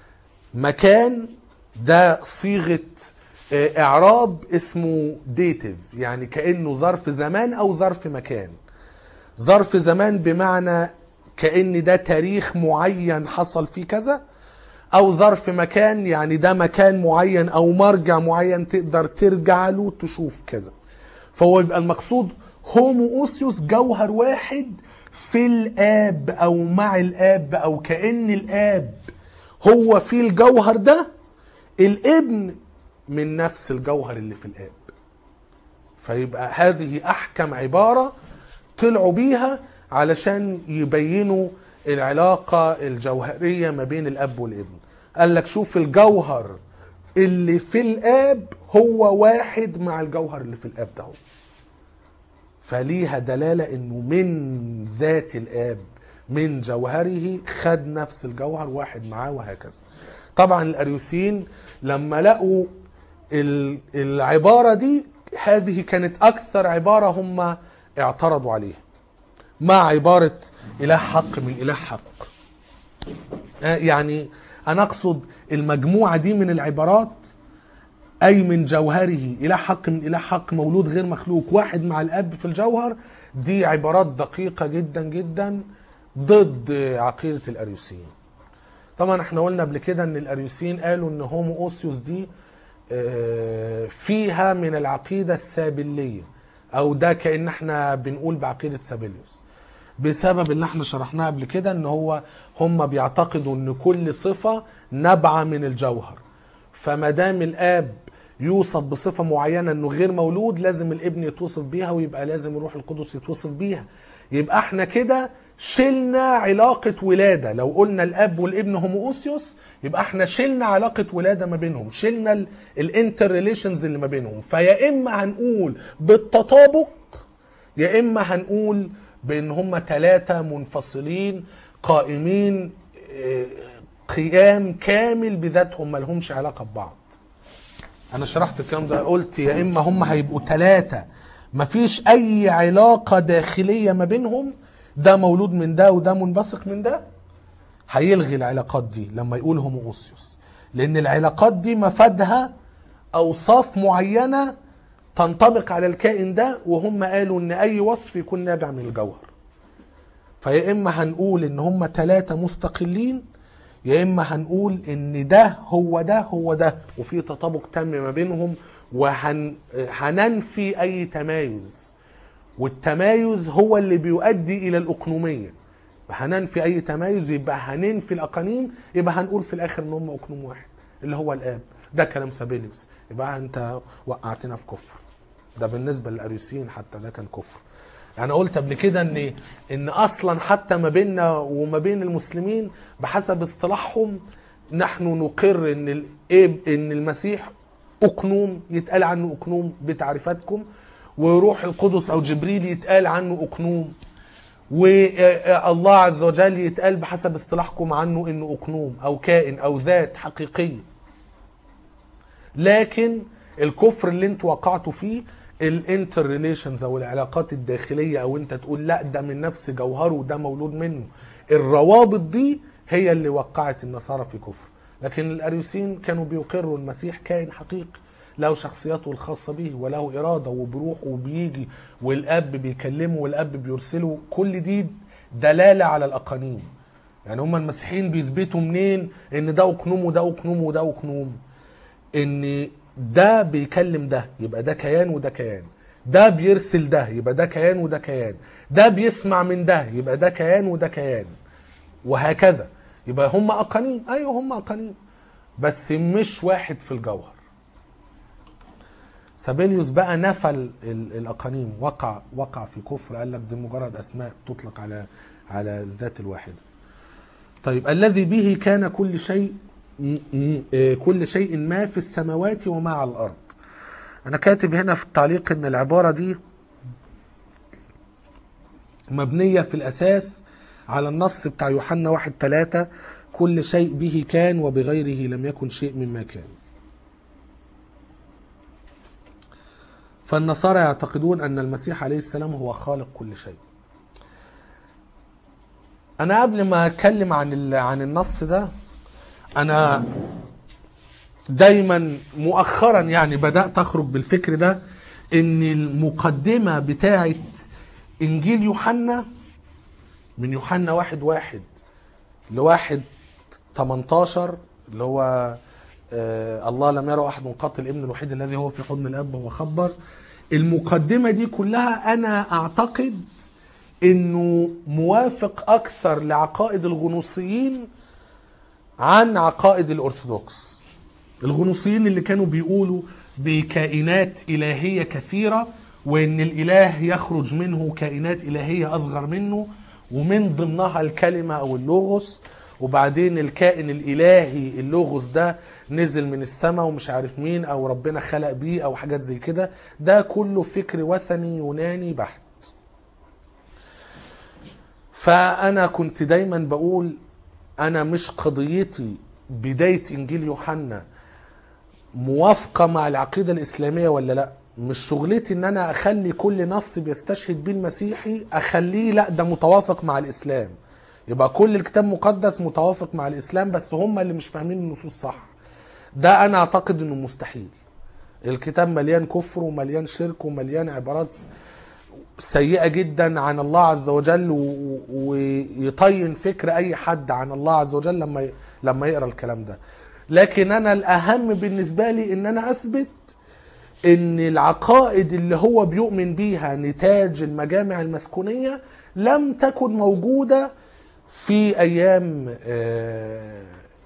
مكان ده صيغه آه، اعراب اسمه ديتيف يعني كانه ظرف زمان او ظرف مكان ظرف زمان بمعنى كأن ده تاريخ معين حصل فيه كذا أو ظرف مكان يعني ده مكان معين أو مرجع معين تقدر ترجع له تشوف كذا فهو يبقى المقصود هوموسيوس جوهر واحد في الآب أو مع الآب أو كأن الآب هو في الجوهر ده الابن من نفس الجوهر اللي في الآب فيبقى هذه احكم عباره طلعوا بيها علشان يبينوا العلاقه الجوهريه ما بين الاب والابن قال لك شوف الجوهر اللي في الاب هو واحد مع الجوهر اللي في الاب ده فليها دلاله انه من ذات الاب من جوهره خد نفس الجوهر واحد معاه وهكذا طبعا الاريوسيين لما لقوا ال- العباره دي هذه كانت اكثر عباره هم اعترضوا عليها مع عباره اله حق من اله حق آه، يعني انا اقصد المجموعه دي من العبارات اي من جوهره اله حق من اله حق مولود غير مخلوق واحد مع الاب في الجوهر دي عبارات دقيقه جدا جدا ضد عقيده الاريوسيين طبعا احنا قلنا قبل كده ان الاريوسيين قالوا ان هومو اوسيوس دي آه، فيها من العقيده السابليه او ده كان احنا بنقول بعقيده سابيليوس بسبب اللي احنا شرحناه قبل كده ان هو هم بيعتقدوا ان كل صفه نابعه من الجوهر فما دام الاب يوصف بصفه معينه انه غير مولود لازم الابن يتوصف بيها ويبقى لازم الروح القدس يتوصف بيها يبقى احنا كده شلنا علاقه ولاده لو قلنا الاب والابن هوموسيوس يبقى احنا شلنا علاقه ولاده ما بينهم شلنا الانتر ريليشنز اللي ما بينهم فيا اما هنقول بالتطابق يا اما هنقول بان هم ثلاثه منفصلين قائمين آه، قيام كامل بذاتهم ما لهمش علاقه ببعض انا شرحت الكلام ده قلت يا اما هم هيبقوا ثلاثه مفيش اي علاقه داخليه ما بينهم ده مولود من ده وده منبثق من ده هيلغي العلاقات دي لما يقول هوموسيوس لان العلاقات دي مفادها اوصاف معينه تنطبق على الكائن ده وهم قالوا ان اي وصف يكون نابع من الجوهر فيا اما هنقول ان هم ثلاثه مستقلين يا اما هنقول ان ده هو ده هو ده وفي تطابق تام ما بينهم وهننفي اي تمايز والتمايز هو اللي بيؤدي الى الاقنوميه هننفي اي تمايز يبقى هننفي الاقانيم يبقى هنقول في الاخر ان هم اقنوم واحد اللي هو الاب ده كلام سابيليوس يبقى انت وقعتنا في كفر ده بالنسبه للاريوسيين حتى ده كان كفر يعني قلت قبل كده ان ان اصلا حتى ما بيننا وما بين المسلمين بحسب اصطلاحهم نحن نقر ان الاب ان المسيح اقنوم يتقال عنه اقنوم بتعريفاتكم وروح القدس او جبريل يتقال عنه اقنوم والله عز وجل يتقال بحسب اصطلاحكم عنه انه اقنوم او كائن او ذات حقيقيه لكن الكفر اللي انتوا وقعتوا فيه الانتر ريليشنز او العلاقات الداخليه او انت تقول لا ده من نفس جوهره وده مولود منه الروابط دي هي اللي وقعت النصارى في كفر لكن الاريوسيين كانوا بيقروا المسيح كائن حقيقي له شخصيته الخاصة به وله إرادة وبروح وبيجي والأب بيكلمه والأب بيرسله كل دي دلالة على الأقانيم يعني هم المسيحيين بيثبتوا منين إن ده أقنوم وده أقنوم وده أقنوم إن ده بيكلم ده يبقى ده كيان وده كيان ده بيرسل ده يبقى ده كيان وده كيان ده بيسمع من ده يبقى ده كيان وده كيان وهكذا يبقى هم أقانيم أيوه هم أقانيم بس مش واحد في الجوهر سابيليوس بقى نفى ال- ال- الاقانيم وقع وقع في كفر قال لك دي مجرد اسماء تطلق على على الذات الواحده طيب الذي به كان كل شيء م- م- آه، كل شيء ما في السماوات وما على الارض انا كاتب هنا في التعليق ان العباره دي مبنيه في الاساس على النص بتاع يوحنا واحد ثلاثة كل شيء به كان وبغيره لم يكن شيء مما كان فالنصارى يعتقدون ان المسيح عليه السلام هو خالق كل شيء انا قبل ما اتكلم عن ال- عن النص ده انا دايما مؤخرا يعني بدات اخرج بالفكر ده ان المقدمه بتاعه انجيل يوحنا من يوحنا واحد واحد لواحد 18 اللي هو آه الله لم يرى احد قط الابن الوحيد الذي هو في حضن الاب وهو خبر المقدمه دي كلها انا اعتقد انه موافق اكثر لعقائد الغنوصيين عن عقائد الارثوذكس الغنوصيين اللي كانوا بيقولوا بكائنات الهيه كثيره وان الاله يخرج منه كائنات الهيه اصغر منه ومن ضمنها الكلمه او اللوغوس وبعدين الكائن الالهي اللوغوس ده نزل من السماء ومش عارف مين او ربنا خلق بيه او حاجات زي كده ده كله فكر وثني يوناني بحت فانا كنت دايما بقول انا مش قضيتي بدايه انجيل يوحنا موافقه مع العقيده الاسلاميه ولا لا مش شغلتي ان انا اخلي كل نص بيستشهد بيه المسيحي اخليه لا ده متوافق مع الاسلام يبقى كل الكتاب مقدس متوافق مع الاسلام بس هم اللي مش فاهمين النصوص صح ده انا اعتقد انه مستحيل الكتاب مليان كفر ومليان شرك ومليان عبارات سيئة جدا عن الله عز وجل و- ويطين فكر أي حد عن الله عز وجل لما ي- لما يقرأ الكلام ده لكن أنا الأهم بالنسبة لي إن أنا أثبت إن العقائد اللي هو بيؤمن بيها نتاج المجامع المسكونية لم تكن موجودة في أيام آه،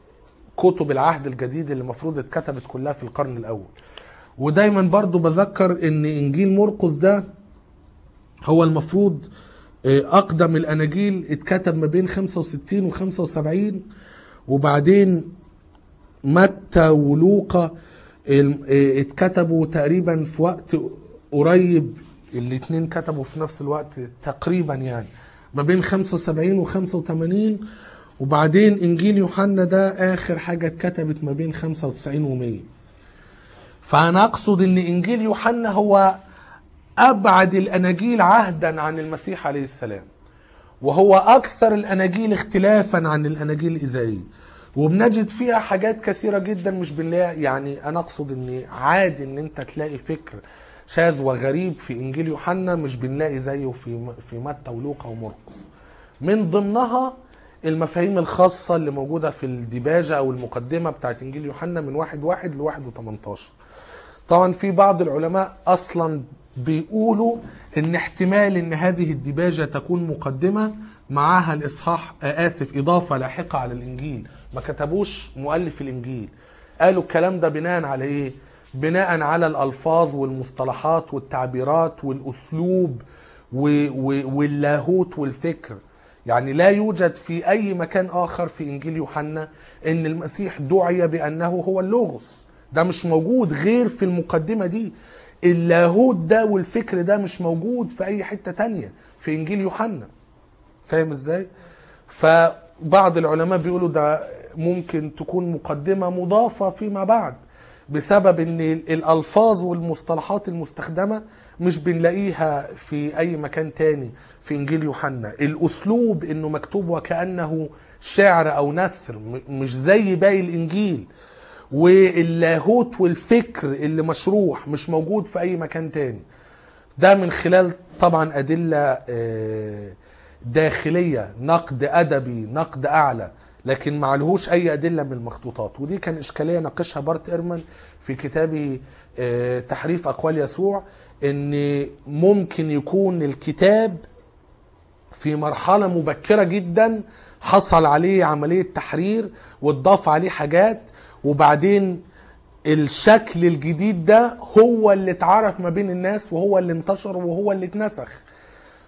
كتب العهد الجديد اللي المفروض اتكتبت كلها في القرن الأول ودايما برضو بذكر ان انجيل مرقس ده هو المفروض آه، اقدم الاناجيل اتكتب ما بين 65 و 75 وبعدين متى ولوقا ال- آه، اتكتبوا تقريبا في وقت قريب الاتنين كتبوا في نفس الوقت تقريبا يعني ما بين 75 و 85 وبعدين انجيل يوحنا ده اخر حاجه اتكتبت ما بين 95 و 100 فانا اقصد ان انجيل يوحنا هو ابعد الاناجيل عهدا عن المسيح عليه السلام وهو اكثر الاناجيل اختلافا عن الاناجيل الايزائيه وبنجد فيها حاجات كثيره جدا مش بنلاقي يعني انا اقصد ان عادي ان انت تلاقي فكر شاذ وغريب في انجيل يوحنا مش بنلاقي زيه في في متى ولوقا ومرقس من ضمنها المفاهيم الخاصة اللي موجودة في الديباجة أو المقدمة بتاعت إنجيل يوحنا من واحد واحد لواحد وتمنتاشر طبعا في بعض العلماء أصلا بيقولوا إن احتمال إن هذه الديباجة تكون مقدمة معاها الإصحاح آه، آسف إضافة لاحقة على الإنجيل ما كتبوش مؤلف الإنجيل قالوا الكلام ده بناء على إيه؟ بناء على الألفاظ والمصطلحات والتعبيرات والأسلوب و- و- واللاهوت والفكر يعني لا يوجد في أي مكان آخر في إنجيل يوحنا إن المسيح دعي بأنه هو اللوغوس ده مش موجود غير في المقدمة دي اللاهوت ده والفكر ده مش موجود في أي حتة تانية في إنجيل يوحنا فاهم ازاي؟ فبعض العلماء بيقولوا ده ممكن تكون مقدمة مضافة فيما بعد بسبب ان الالفاظ والمصطلحات المستخدمه مش بنلاقيها في اي مكان تاني في انجيل يوحنا الاسلوب انه مكتوب وكانه شعر او نثر م- مش زي باقي الانجيل واللاهوت والفكر اللي مشروح مش موجود في اي مكان تاني ده من خلال طبعا ادله آه، داخليه نقد ادبي نقد اعلى لكن معلهوش اي ادله من المخطوطات ودي كان اشكاليه ناقشها بارت ايرمان في كتابه آه، تحريف اقوال يسوع ان ممكن يكون الكتاب في مرحله مبكره جدا حصل عليه عمليه تحرير واتضاف عليه حاجات وبعدين الشكل الجديد ده هو اللي اتعرف ما بين الناس وهو اللي انتشر وهو اللي اتنسخ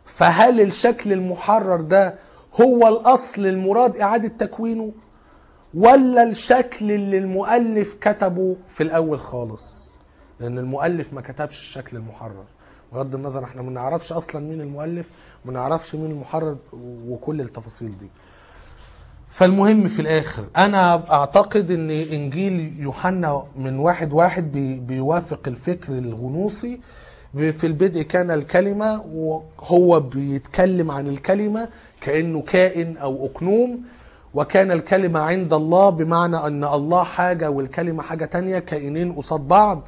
فهل الشكل المحرر ده هو الاصل المراد اعاده تكوينه ولا الشكل اللي المؤلف كتبه في الاول خالص لان المؤلف ما كتبش الشكل المحرر بغض النظر احنا ما نعرفش اصلا مين المؤلف ما نعرفش مين المحرر وكل التفاصيل دي فالمهم في الاخر انا اعتقد ان انجيل يوحنا من واحد واحد بي بيوافق الفكر الغنوصي في البدء كان الكلمة وهو بيتكلم عن الكلمة كأنه كائن أو أقنوم وكان الكلمة عند الله بمعنى أن الله حاجة والكلمة حاجة تانية كائنين قصاد بعض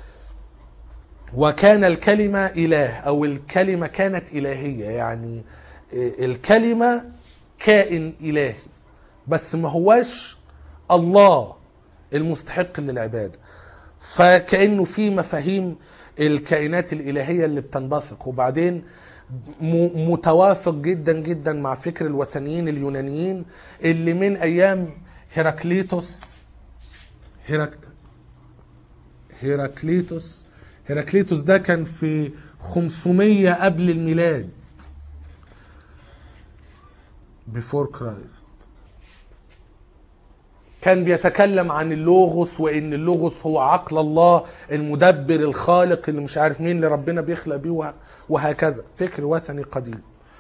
وكان الكلمة إله أو الكلمة كانت إلهية يعني الكلمة كائن إلهي بس ما هواش الله المستحق للعبادة فكأنه في مفاهيم الكائنات الإلهية اللي بتنبثق وبعدين م- متوافق جدا جدا مع فكر الوثنيين اليونانيين اللي من أيام هيراكليتوس هيراك هيراكليتوس هيراكليتوس ده كان في 500 قبل الميلاد before Christ كان بيتكلم عن اللوغوس وان اللوغوس هو عقل الله المدبر الخالق اللي مش عارف مين اللي ربنا بيخلق بيه وه- وهكذا فكر وثني قديم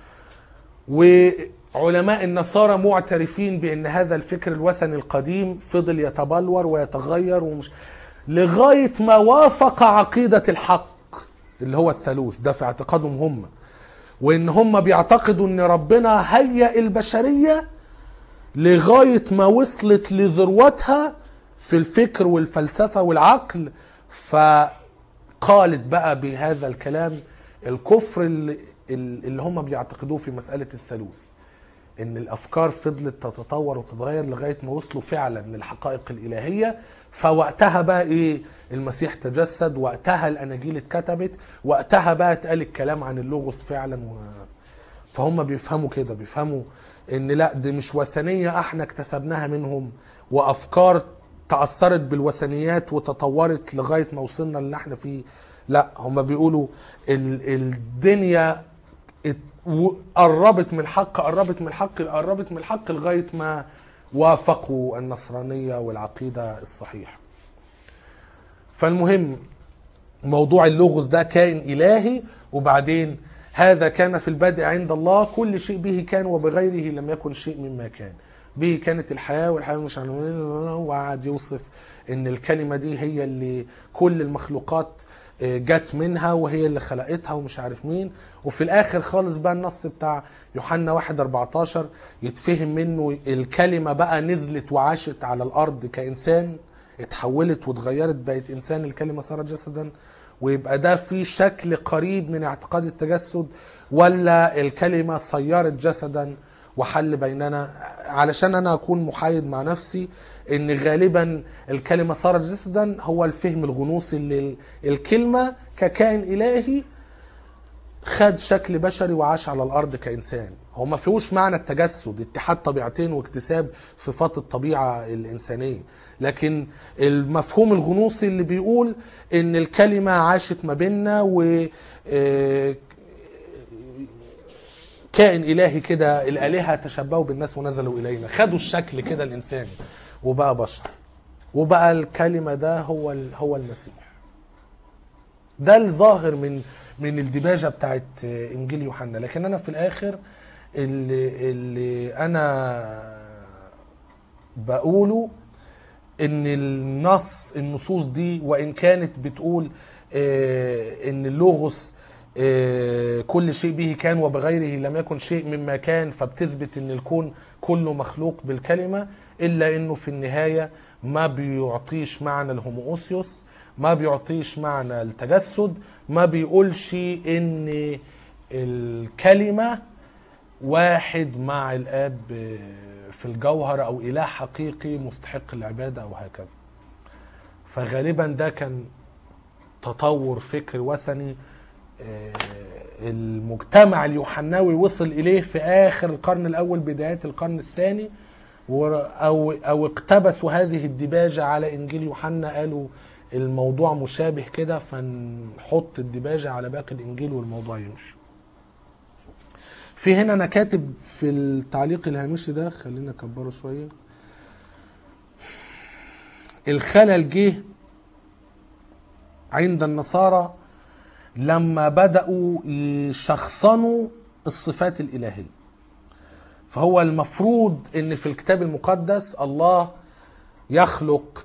وعلماء النصارى معترفين بان هذا الفكر الوثني القديم فضل يتبلور ويتغير ومش لغايه ما وافق عقيده الحق اللي هو الثالوث ده في اعتقادهم هم وان هم بيعتقدوا ان ربنا هيئ البشريه لغايه ما وصلت لذروتها في الفكر والفلسفه والعقل فقالت بقى بهذا الكلام الكفر اللي, اللي هم بيعتقدوه في مساله الثالوث ان الافكار فضلت تتطور وتتغير لغايه ما وصلوا فعلا للحقائق الالهيه فوقتها بقى ايه المسيح تجسد وقتها الاناجيل اتكتبت وقتها بقى اتقال الكلام عن اللوغوس فعلا و... فهم بيفهموا كده بيفهموا ان لا دي مش وثنيه احنا اكتسبناها منهم وافكار تاثرت بالوثنيات وتطورت لغايه ما وصلنا اللي احنا فيه لا هم بيقولوا ال- الدنيا ات- و- قربت من الحق قربت من الحق قربت من الحق لغايه ما وافقوا النصرانيه والعقيده الصحيحه فالمهم موضوع اللوغوس ده كائن إلهي وبعدين هذا كان في البدء عند الله كل شيء به كان وبغيره لم يكن شيء مما كان به كانت الحياة والحياة مش عارف إيه، وقعد يوصف ان الكلمة دي هي اللي كل المخلوقات آه، جت منها وهي اللي خلقتها ومش عارف مين وفي الاخر خالص بقى النص بتاع يوحنا 1 14 يتفهم منه الكلمة بقى نزلت وعاشت على الارض كانسان اتحولت واتغيرت بقت انسان الكلمة صارت جسدا ويبقى ده في شكل قريب من اعتقاد التجسد ولا الكلمة صيرت جسدا وحل بيننا علشان انا اكون محايد مع نفسي ان غالبا الكلمة صارت جسدا هو الفهم الغنوصي اللي الكلمة ككائن الهي خد شكل بشري وعاش على الارض كانسان هو ما فيهوش معنى التجسد اتحاد طبيعتين واكتساب صفات الطبيعه الانسانيه لكن المفهوم الغنوصي اللي بيقول ان الكلمه عاشت ما بيننا و آه، كائن الهي كده الالهه تشبهوا بالناس ونزلوا الينا خدوا الشكل كده الانساني وبقى بشر وبقى الكلمه ده هو ال- هو المسيح ده الظاهر من من الدباجه بتاعت انجيل يوحنا لكن انا في الاخر اللي اللي انا بقوله ان النص النصوص دي وان كانت بتقول آه، ان اللوغوس آه، كل شيء به كان وبغيره لم يكن شيء مما كان فبتثبت ان الكون كله مخلوق بالكلمه الا انه في النهايه ما بيعطيش معنى الهوموسيوس ما بيعطيش معنى التجسد ما بيقولش ان الكلمه واحد مع الاب في الجوهر او اله حقيقي مستحق العباده او هكذا فغالبا ده كان تطور فكر وثني آه، المجتمع اليوحناوي وصل اليه في اخر القرن الاول بدايات القرن الثاني ور- او او اقتبسوا هذه الدباجه على انجيل يوحنا قالوا الموضوع مشابه كده فنحط الدباجه على باقي الانجيل والموضوع يمشي في هنا انا كاتب في التعليق الهامشي ده خلينا اكبره شويه الخلل جه عند النصارى لما بدأوا يشخصنوا الصفات الإلهية فهو المفروض ان في الكتاب المقدس الله يخلق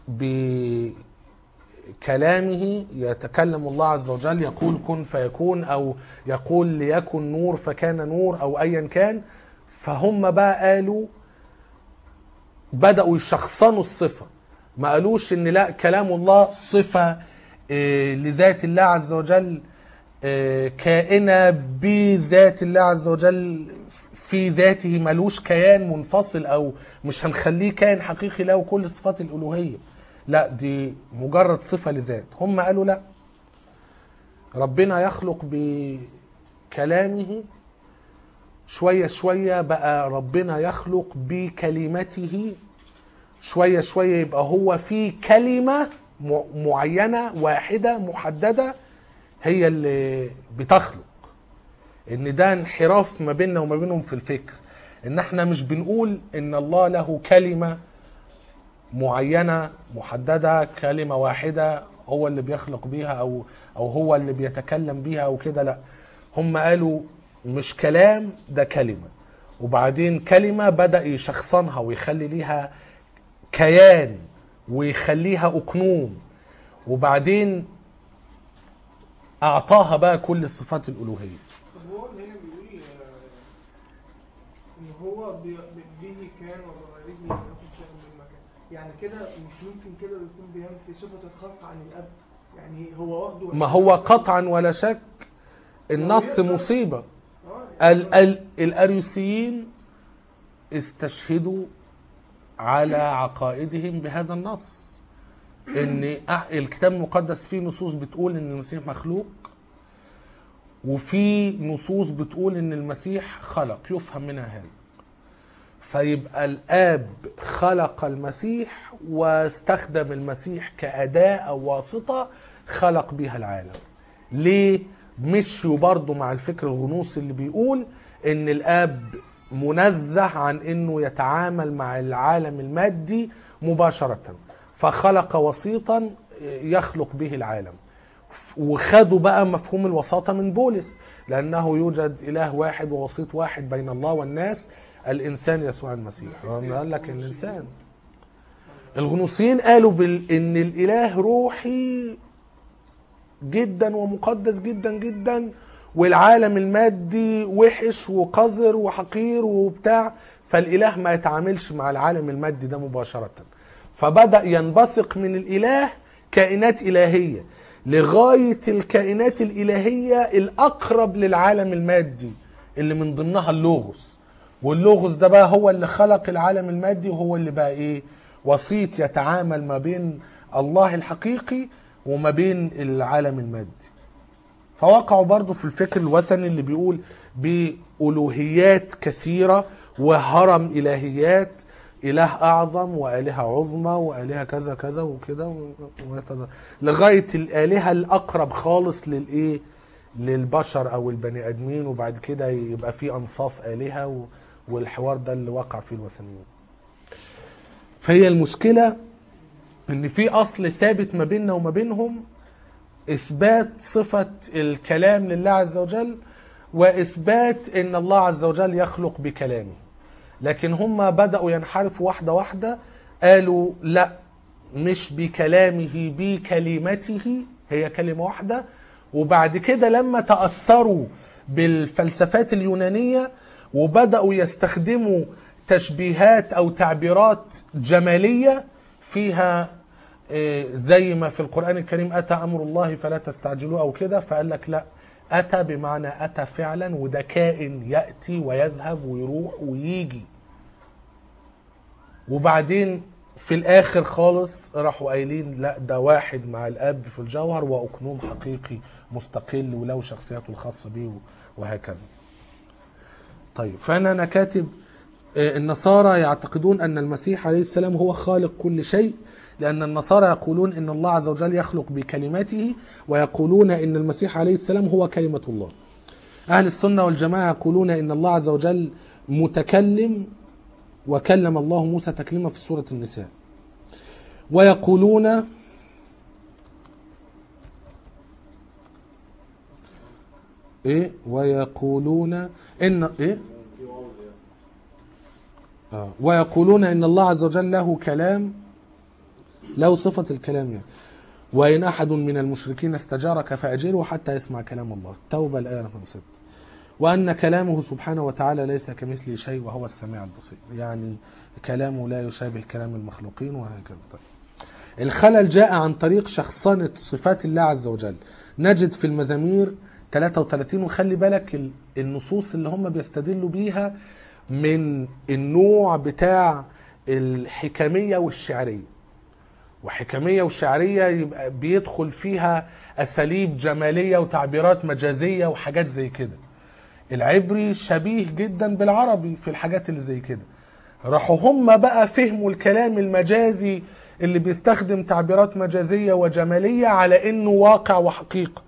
بكلامه يتكلم الله عز وجل يقول كن فيكون او يقول ليكن نور فكان نور او ايا كان فهم بقى قالوا بدأوا يشخصنوا الصفة ما قالوش ان لا كلام الله صفة آه، لذات الله عز وجل آه، كائنة بذات الله عز وجل في ذاته ملوش كيان منفصل او مش هنخليه كائن حقيقي له كل صفات الالوهية لا دي مجرد صفة لذات هم قالوا لا ربنا يخلق بكلامه شوية شوية بقى ربنا يخلق بكلمته شوية شوية يبقى هو في كلمة م- معينة واحدة محددة هي اللي بتخلق ان ده انحراف ما بيننا وما بينهم في الفكر ان احنا مش بنقول ان الله له كلمة معينة محددة كلمة واحدة هو اللي بيخلق بيها او او هو اللي بيتكلم بيها او كده لا هم قالوا مش كلام ده كلمة وبعدين كلمة بدأ يشخصنها ويخلي ليها كيان ويخليها أقنوم وبعدين أعطاها بقى كل الصفات الألوهية طب هو هنا بيقول آه، ان هو بي- بي- به كان وبغيره ياخد شيء من المكان يعني كده مش ممكن كده يكون بينفي صفة الخلق عن الأب يعني هو واخده ما هو قطعا ولا شك النص مصيبة آه، ال ال الأريوسيين استشهدوا على عقائدهم بهذا النص ان أح- الكتاب المقدس فيه نصوص بتقول ان المسيح مخلوق وفي نصوص بتقول ان المسيح خلق يفهم منها هذا فيبقى الاب خلق المسيح واستخدم المسيح كاداه او واسطه خلق بها العالم ليه مشيوا برضو مع الفكر الغنوصي اللي بيقول ان الاب منزه عن انه يتعامل مع العالم المادي مباشره فخلق وسيطا يخلق به العالم وخدوا بقى مفهوم الوساطة من بولس لأنه يوجد إله واحد ووسيط واحد بين الله والناس الإنسان يسوع المسيح قال لك الإنسان الغنوصيين قالوا بال... إن الإله روحي جدا ومقدس جدا جدا والعالم المادي وحش وقذر وحقير وبتاع فالإله ما يتعاملش مع العالم المادي ده مباشرة فبدأ ينبثق من الإله كائنات إلهية لغاية الكائنات الإلهية الأقرب للعالم المادي اللي من ضمنها اللوغوس واللوغوس ده بقى هو اللي خلق العالم المادي وهو اللي بقى إيه وسيط يتعامل ما بين الله الحقيقي وما بين العالم المادي فوقعوا برضو في الفكر الوثني اللي بيقول بألوهيات كثيرة وهرم إلهيات إله أعظم وآلهة عظمى وآلهة كذا كذا وكده و- ويتد- لغاية الآلهة الأقرب خالص للإيه للبشر أو البني آدمين وبعد كده يبقى في أنصاف آلهة و- والحوار ده اللي وقع فيه الوثنيون فهي المشكلة إن في أصل ثابت ما بيننا وما بينهم إثبات صفة الكلام لله عز وجل وإثبات إن الله عز وجل يخلق بكلامه لكن هم بدأوا ينحرفوا واحدة واحدة قالوا لا مش بكلامه بكلمته هي كلمة واحدة وبعد كده لما تأثروا بالفلسفات اليونانية وبدأوا يستخدموا تشبيهات أو تعبيرات جمالية فيها إيه، زي ما في القرآن الكريم أتى أمر الله فلا تستعجلوه أو كده فقال لك لا أتى بمعنى أتى فعلا وده كائن يأتي ويذهب ويروح ويجي وبعدين في الآخر خالص راحوا قايلين لا ده واحد مع الأب في الجوهر وأقنوم حقيقي مستقل وله شخصياته الخاصة به وهكذا طيب فأنا أنا كاتب آه، النصارى يعتقدون أن المسيح عليه السلام هو خالق كل شيء لأن النصارى يقولون أن الله عز وجل يخلق بكلماته ويقولون أن المسيح عليه السلام هو كلمة الله أهل السنة والجماعة يقولون أن الله عز وجل متكلم وكلم الله موسى تكليما في سورة النساء ويقولون ايه ويقولون ان ايه آه. ويقولون ان الله عز وجل له كلام له صفة الكلام يعني وإن أحد من المشركين استجارك فأجره حتى يسمع كلام الله التوبة الآية رقم 6 وأن كلامه سبحانه وتعالى ليس كمثله شيء وهو السميع البصير يعني كلامه لا يشابه كلام المخلوقين وهكذا طيب الخلل جاء عن طريق شخصنة صفات الله عز وجل نجد في المزامير 33 وخلي بالك ال- النصوص اللي هم بيستدلوا بيها من النوع بتاع الحكمية والشعرية وحكمية وشعرية يبقى بيدخل فيها أساليب جمالية وتعبيرات مجازية وحاجات زي كده العبري شبيه جدا بالعربي في الحاجات اللي زي كده راحوا هم بقى فهموا الكلام المجازي اللي بيستخدم تعبيرات مجازية وجمالية على انه واقع وحقيقة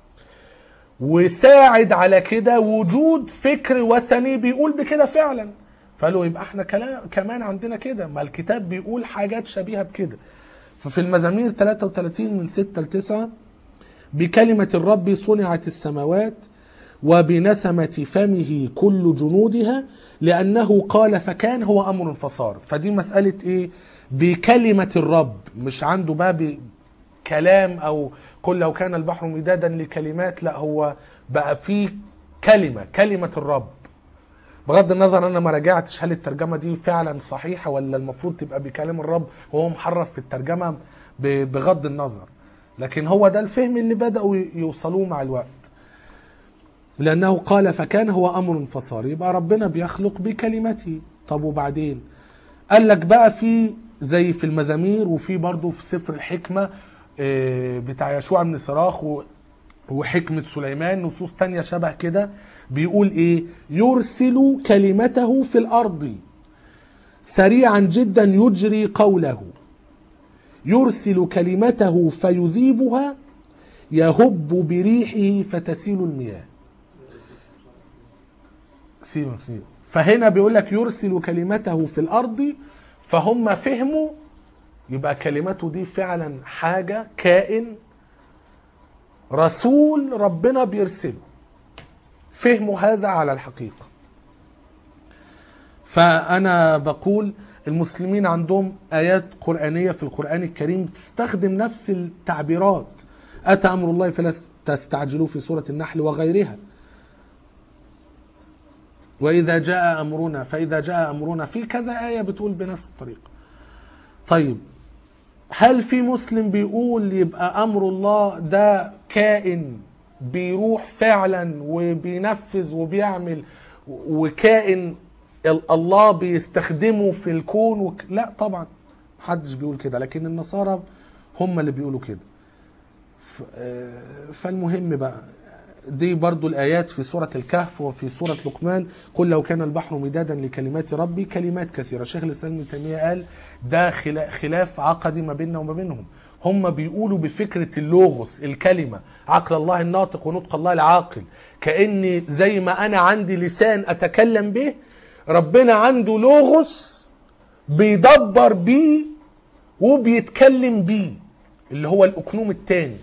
وساعد على كده وجود فكر وثني بيقول بكده فعلا فقالوا يبقى احنا كلام كمان عندنا كده ما الكتاب بيقول حاجات شبيهة بكده ففي المزامير 33 من 6 ل 9 بكلمة الرب صنعت السماوات وبنسمة فمه كل جنودها لأنه قال فكان هو أمر فصار فدي مسألة إيه بكلمة الرب مش عنده بقى كلام أو قل لو كان البحر مدادا لكلمات لا هو بقى في كلمة كلمة الرب بغض النظر انا ما راجعتش هل الترجمه دي فعلا صحيحه ولا المفروض تبقى بكلام الرب وهو محرف في الترجمه ب- بغض النظر لكن هو ده الفهم اللي بداوا ي- يوصلوه مع الوقت لانه قال فكان هو امر فصار يبقى ربنا بيخلق بكلمته طب وبعدين قال لك بقى في زي في المزامير وفي برضه في سفر الحكمه آه، بتاع يشوع بن صراخ و- وحكمة سليمان نصوص تانية شبه كده بيقول ايه يرسل كلمته في الارض سريعا جدا يجري قوله يرسل كلمته فيذيبها يهب بريحه فتسيل المياه سيبه سيبه فهنا بيقول لك يرسل كلمته في الارض فهم فهموا يبقى كلمته دي فعلا حاجه كائن رسول ربنا بيرسله فهموا هذا على الحقيقة فأنا بقول المسلمين عندهم آيات قرآنية في القرآن الكريم تستخدم نفس التعبيرات أتى أمر الله فلا تستعجلوه في سورة النحل وغيرها وإذا جاء أمرنا فإذا جاء أمرنا في كذا آية بتقول بنفس الطريقة طيب هل في مسلم بيقول يبقى امر الله ده كائن بيروح فعلا وبينفذ وبيعمل وكائن ال- الله بيستخدمه في الكون وك... لا طبعا محدش بيقول كده لكن النصارى هم اللي بيقولوا كده ف... آه، فالمهم بقى دي برضو الآيات في سورة الكهف وفي سورة لقمان قل لو كان البحر مدادا لكلمات ربي كلمات كثيرة شيخ الإسلام ابن تيمية قال ده خلا- خلاف عقدي ما بيننا وما بينهم هم بيقولوا بفكرة اللوغوس الكلمة عقل الله الناطق ونطق الله العاقل كأني زي ما أنا عندي لسان أتكلم به ربنا عنده لوغوس بيدبر بيه وبيتكلم بيه اللي هو الأقنوم الثاني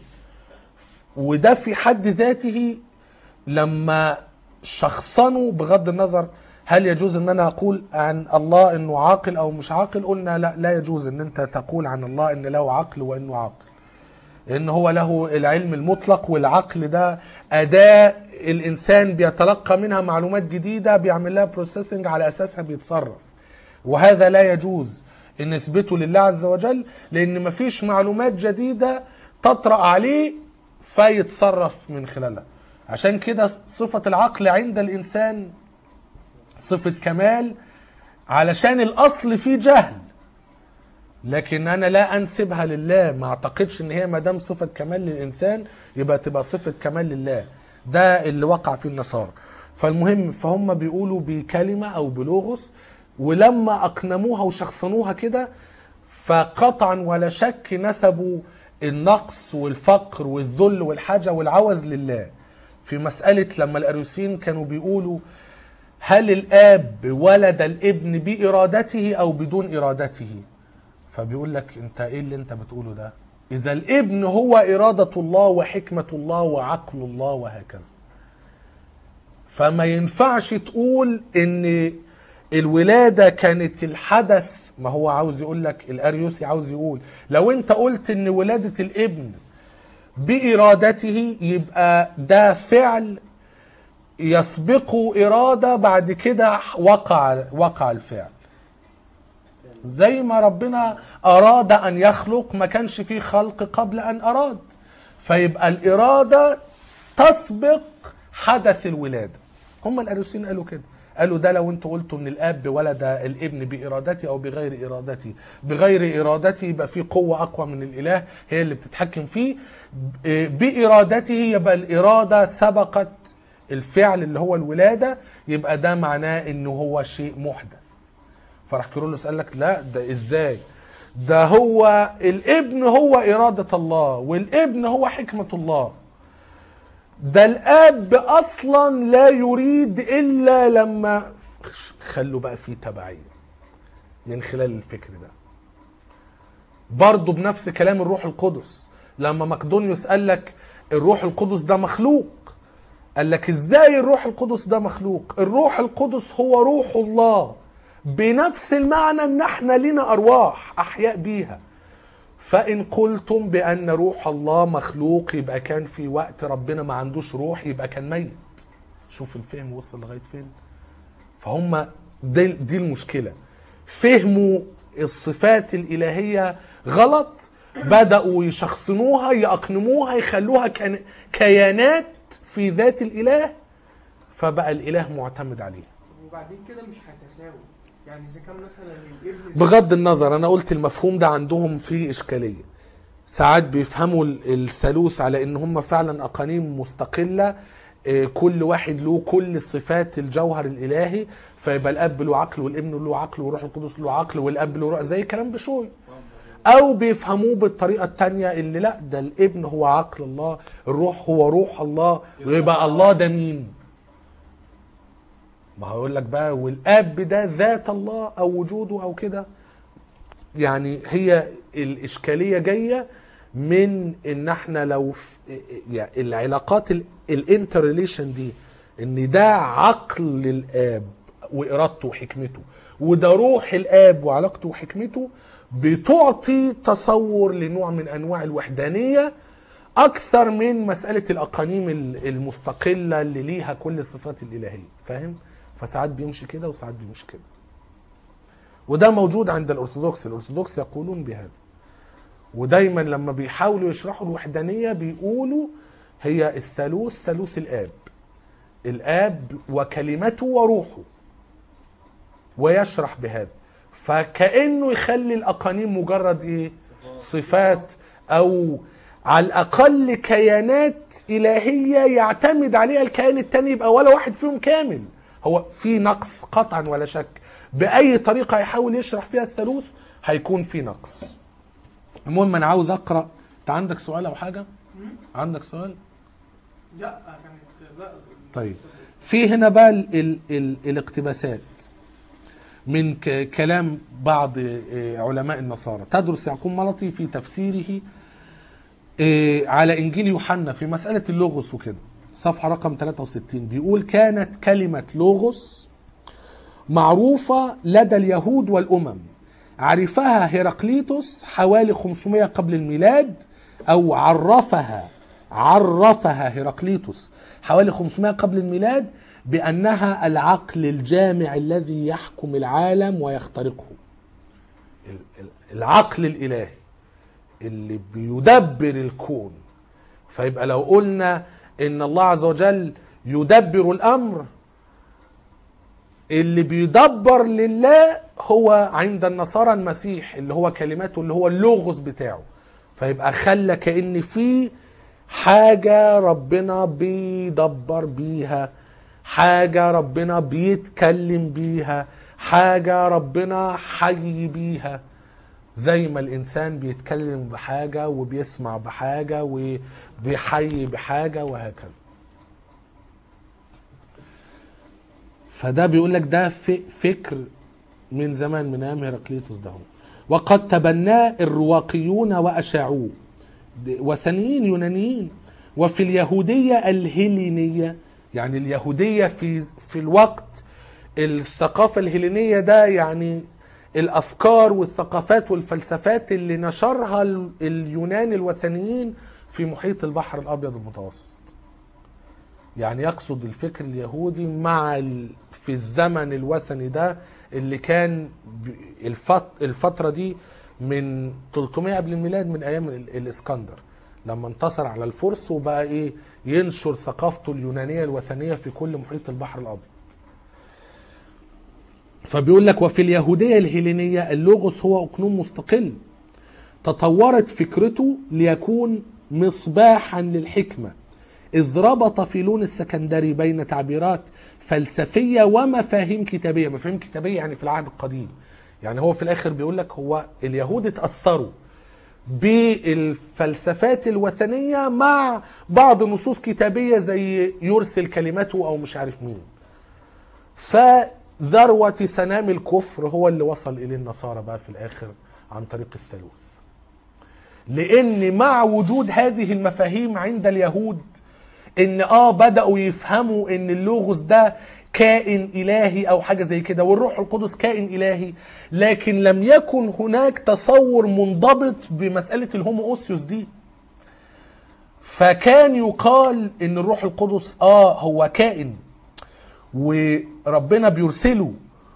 وده في حد ذاته لما شخصنوا بغض النظر هل يجوز ان انا اقول عن الله انه عاقل او مش عاقل قلنا لا لا يجوز ان انت تقول عن الله ان له عقل وانه عاقل ان هو له العلم المطلق والعقل ده اداة الانسان بيتلقى منها معلومات جديدة بيعمل لها بروسيسنج على اساسها بيتصرف وهذا لا يجوز ان نثبته لله عز وجل لان مفيش معلومات جديدة تطرأ عليه فيتصرف من خلالها عشان كده صفة العقل عند الانسان صفة كمال علشان الاصل فيه جهل لكن انا لا انسبها لله ما اعتقدش ان هي ما دام صفه كمال للانسان يبقى تبقى صفه كمال لله ده اللي وقع فيه النصارى فالمهم فهم بيقولوا بكلمه او بلوغوس ولما اقنموها وشخصنوها كده فقطعا ولا شك نسبوا النقص والفقر والذل والحاجه والعوز لله في مساله لما الاريوسيين كانوا بيقولوا هل الاب ولد الابن بارادته او بدون ارادته فبيقول لك انت ايه اللي انت بتقوله ده اذا الابن هو اراده الله وحكمه الله وعقل الله وهكذا فما ينفعش تقول ان الولاده كانت الحدث ما هو عاوز يقول لك الاريوسي عاوز يقول لو انت قلت ان ولاده الابن بارادته يبقى ده فعل يسبقه اراده بعد كده وقع وقع الفعل زي ما ربنا اراد ان يخلق ما كانش فيه خلق قبل ان اراد فيبقى الاراده تسبق حدث الولاده هم الاريوسيين قالوا كده قالوا ده لو انتوا قلتوا ان الاب ولد الابن بارادته او بغير ارادته بغير ارادته يبقى في قوه اقوى من الاله هي اللي بتتحكم فيه ب- بارادته يبقى الاراده سبقت الفعل اللي هو الولاده يبقى ده معناه انه هو شيء محدث فراح كيرلس قال لك لا ده ازاي ده هو الابن هو إرادة الله والابن هو حكمة الله ده الاب اصلا لا يريد الا لما خلوا بقى فيه تبعيه من خلال الفكر ده برضه بنفس كلام الروح القدس لما مقدونيوس قال لك الروح القدس ده مخلوق قال لك ازاي الروح القدس ده مخلوق الروح القدس هو روح الله بنفس المعنى ان احنا لنا ارواح احياء بيها فإن قلتم بأن روح الله مخلوق يبقى كان في وقت ربنا ما عندوش روح يبقى كان ميت شوف الفهم وصل لغاية فين فهم دي, دي المشكلة فهموا الصفات الإلهية غلط بدأوا يشخصنوها يأقنموها يخلوها كان كيانات في ذات الإله فبقى الإله معتمد عليها وبعدين كده مش هتساوي يعني اذا كان مثلا الابن بغض النظر انا قلت المفهوم ده عندهم فيه اشكاليه ساعات بيفهموا ال- الثالوث على ان هم فعلا اقانيم مستقله آه، كل واحد له كل صفات الجوهر الالهي فيبقى الاب له عقل والابن له عقل والروح القدس له عقل والاب له روح زي كلام بشوي او بيفهموه بالطريقه التانية اللي لا ده الابن هو عقل الله الروح هو روح الله ويبقى الله ده مين ما هقول لك بقى والاب ده ذات الله او وجوده او كده يعني هي الاشكاليه جايه من ان احنا لو في يعني العلاقات الانتر ريليشن دي ان ده عقل الاب وارادته وحكمته وده روح الاب وعلاقته وحكمته بتعطي تصور لنوع من انواع الوحدانيه اكثر من مساله الاقانيم المستقله اللي ليها كل الصفات الالهيه فاهم فساعات بيمشي كده وساعات بيمشي كده وده موجود عند الارثوذكس الارثوذكس يقولون بهذا ودايما لما بيحاولوا يشرحوا الوحدانيه بيقولوا هي الثالوث ثالوث الاب الاب وكلمته وروحه ويشرح بهذا فكانه يخلي الاقانيم مجرد ايه صفات او على الاقل كيانات الهيه يعتمد عليها الكيان التاني يبقى ولا واحد فيهم كامل هو في نقص قطعا ولا شك باي طريقه يحاول يشرح فيها الثالوث هيكون في نقص المهم انا عاوز اقرا انت عندك سؤال او حاجه عندك سؤال لا كانت لا طيب في هنا بقى ال ال ال الاقتباسات من ك- كلام بعض آه، علماء النصارى تدرس يعقوب ملطي في تفسيره آه، على انجيل يوحنا في مساله اللوغوس وكده صفحه رقم 63 بيقول كانت كلمه لوغوس معروفه لدى اليهود والامم عرفها هيراقليطس حوالي 500 قبل الميلاد او عرفها عرفها هيراقليطس حوالي 500 قبل الميلاد بانها العقل الجامع الذي يحكم العالم ويخترقه ال- ال- العقل الالهي اللي بيدبر الكون فيبقى لو قلنا ان الله عز وجل يدبر الامر اللي بيدبر لله هو عند النصارى المسيح اللي هو كلماته اللي هو اللوغوس بتاعه فيبقى خلى كأن في حاجة ربنا بيدبر بيها حاجة ربنا بيتكلم بيها حاجة ربنا حي بيها زي ما الإنسان بيتكلم بحاجة وبيسمع بحاجة وبيحيي بحاجة وهكذا فده بيقول لك ده ف- فكر من زمان من ايام هيراقليطس ده هو. وقد تبناه الرواقيون وأشاعوه د- وثنيين يونانيين وفي اليهودية الهيلينية يعني اليهودية في في الوقت الثقافة الهيلينية ده يعني الأفكار والثقافات والفلسفات اللي نشرها ال- اليونان الوثنيين في محيط البحر الأبيض المتوسط يعني يقصد الفكر اليهودي مع ال... في الزمن الوثني ده اللي كان ب- الفت... الفترة دي من 300 قبل الميلاد من أيام ال- الإسكندر لما انتصر على الفرس وبقى إيه ينشر ثقافته اليونانية الوثنية في كل محيط البحر الأبيض فبيقول لك وفي اليهودية الهيلينية اللوغوس هو أقنوم مستقل تطورت فكرته ليكون مصباحا للحكمة إذ ربط فيلون السكندري بين تعبيرات فلسفية ومفاهيم كتابية مفاهيم كتابية يعني في العهد القديم يعني هو في الآخر بيقول لك هو اليهود اتأثروا بالفلسفات الوثنية مع بعض نصوص كتابية زي يرسل كلمته أو مش عارف مين فذروة سنام الكفر هو اللي وصل إليه النصارى بقى في الآخر عن طريق الثالوث لان مع وجود هذه المفاهيم عند اليهود ان اه بداوا يفهموا ان اللوغوس ده كائن الهي او حاجه زي كده والروح القدس كائن الهي لكن لم يكن هناك تصور منضبط بمساله الهومو اوسيوس دي فكان يقال ان الروح القدس اه هو كائن وربنا بيرسله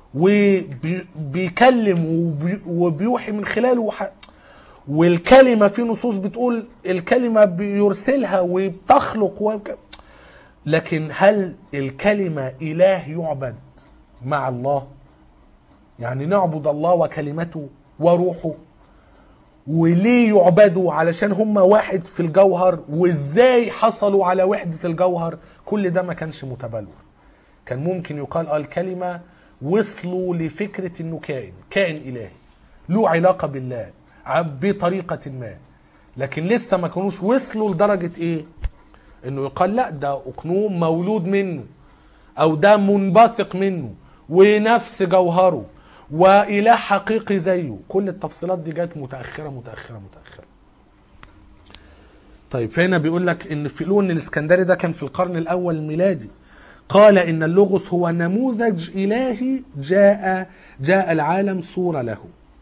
وبيكلم وبي وبيوحي من خلاله وح... والكلمة في نصوص بتقول الكلمة بيرسلها وبتخلق وك... لكن هل الكلمة إله يعبد مع الله يعني نعبد الله وكلمته وروحه وليه يعبدوا علشان هم واحد في الجوهر وازاي حصلوا على وحدة الجوهر كل ده ما كانش متبلور كان ممكن يقال اه الكلمة وصلوا لفكرة انه كائن كائن الهي له علاقة بالله بطريقة ما لكن لسه ما كانوش وصلوا لدرجة ايه انه يقال لا ده اقنوم مولود منه او ده منبثق منه ونفس جوهره واله حقيقي زيه كل التفصيلات دي جت متاخره متاخره متاخره طيب فهنا بيقول لك ان فيلون الاسكندري ده كان في القرن الاول الميلادي قال ان اللغوس هو نموذج الهي جاء جاء العالم صوره له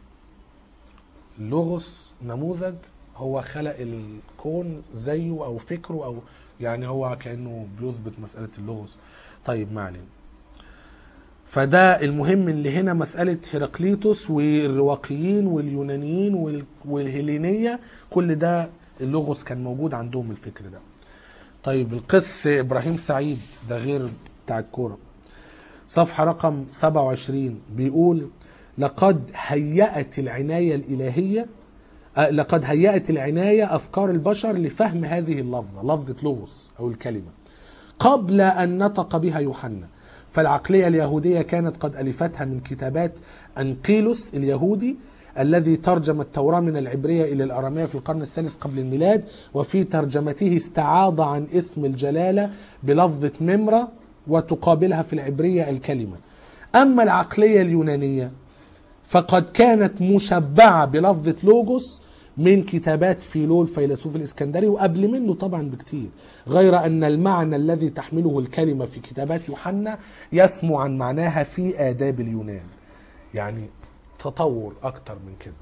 اللغوس نموذج هو خلق الكون زيه او فكره او يعني هو كانه بيثبت مساله اللغوس طيب ما علينا فده المهم اللي هنا مسألة هيراقليطس والرواقيين واليونانيين وال- والهيلينية كل ده اللغوس كان موجود عندهم الفكر ده طيب القس إبراهيم سعيد ده غير بتاع الكورة صفحة رقم 27 بيقول لقد هيأت العناية الإلهية آه، لقد هيأت العناية أفكار البشر لفهم هذه اللفظة لفظة لغوس أو الكلمة قبل أن نطق بها يوحنا فالعقلية اليهودية كانت قد ألفتها من كتابات أنقيلوس اليهودي الذي ترجم التوراة من العبرية إلى الأرامية في القرن الثالث قبل الميلاد وفي ترجمته استعاض عن اسم الجلالة بلفظة ممرة وتقابلها في العبرية الكلمة أما العقلية اليونانية فقد كانت مشبعة بلفظة لوجوس من كتابات فيلو الفيلسوف الإسكندري وقبل منه طبعا بكتير غير أن المعنى الذي تحمله الكلمة في كتابات يوحنا يسمو عن معناها في آداب اليونان يعني تطور أكتر من كده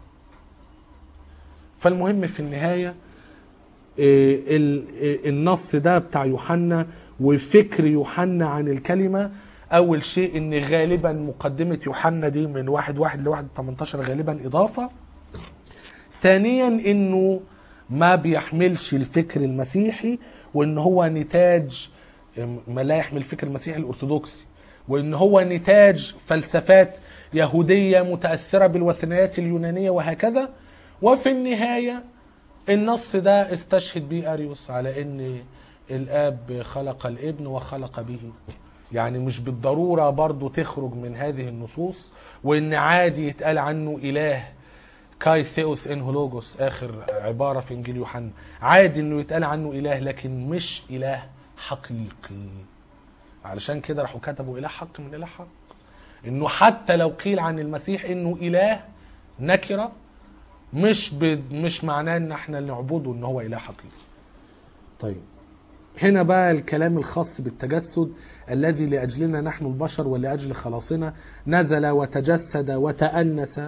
فالمهم في النهاية إيه، ال- إيه، النص ده بتاع يوحنا وفكر يوحنا عن الكلمة أول شيء إن غالبا مقدمة يوحنا دي من واحد واحد لواحد 18 غالبا إضافة ثانيا إنه ما بيحملش الفكر المسيحي وإن هو نتاج ما لا يحمل الفكر المسيحي الأرثوذكسي وإن هو نتاج فلسفات يهودية متأثرة بالوثنيات اليونانية وهكذا وفي النهاية النص ده استشهد به اريوس على ان الاب خلق الابن وخلق به يعني مش بالضروره برضو تخرج من هذه النصوص وان عادي يتقال عنه اله كاي ثيوس ان هولوجوس اخر عباره في انجيل يوحنا عادي انه يتقال عنه اله لكن مش اله حقيقي علشان كده راحوا كتبوا اله حق من اله حق انه حتى لو قيل عن المسيح انه اله نكره مش ب... مش معناه ان احنا نعبده ان هو اله حقيقي طيب هنا بقى الكلام الخاص بالتجسد الذي لاجلنا نحن البشر ولاجل خلاصنا نزل وتجسد وتأنس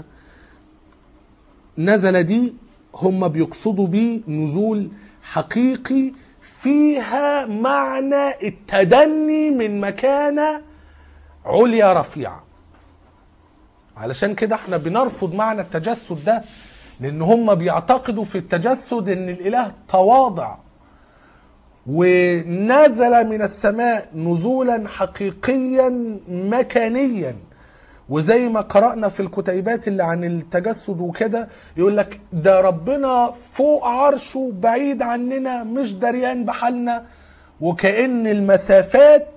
نزل دي هم بيقصدوا بيه نزول حقيقي فيها معنى التدني من مكانة عليا رفيعة علشان كده احنا بنرفض معنى التجسد ده لان هم بيعتقدوا في التجسد ان الاله تواضع ونزل من السماء نزولا حقيقيا مكانيا وزي ما قرأنا في الكتيبات اللي عن التجسد وكده يقول لك ده ربنا فوق عرشه بعيد عننا مش دريان بحالنا وكأن المسافات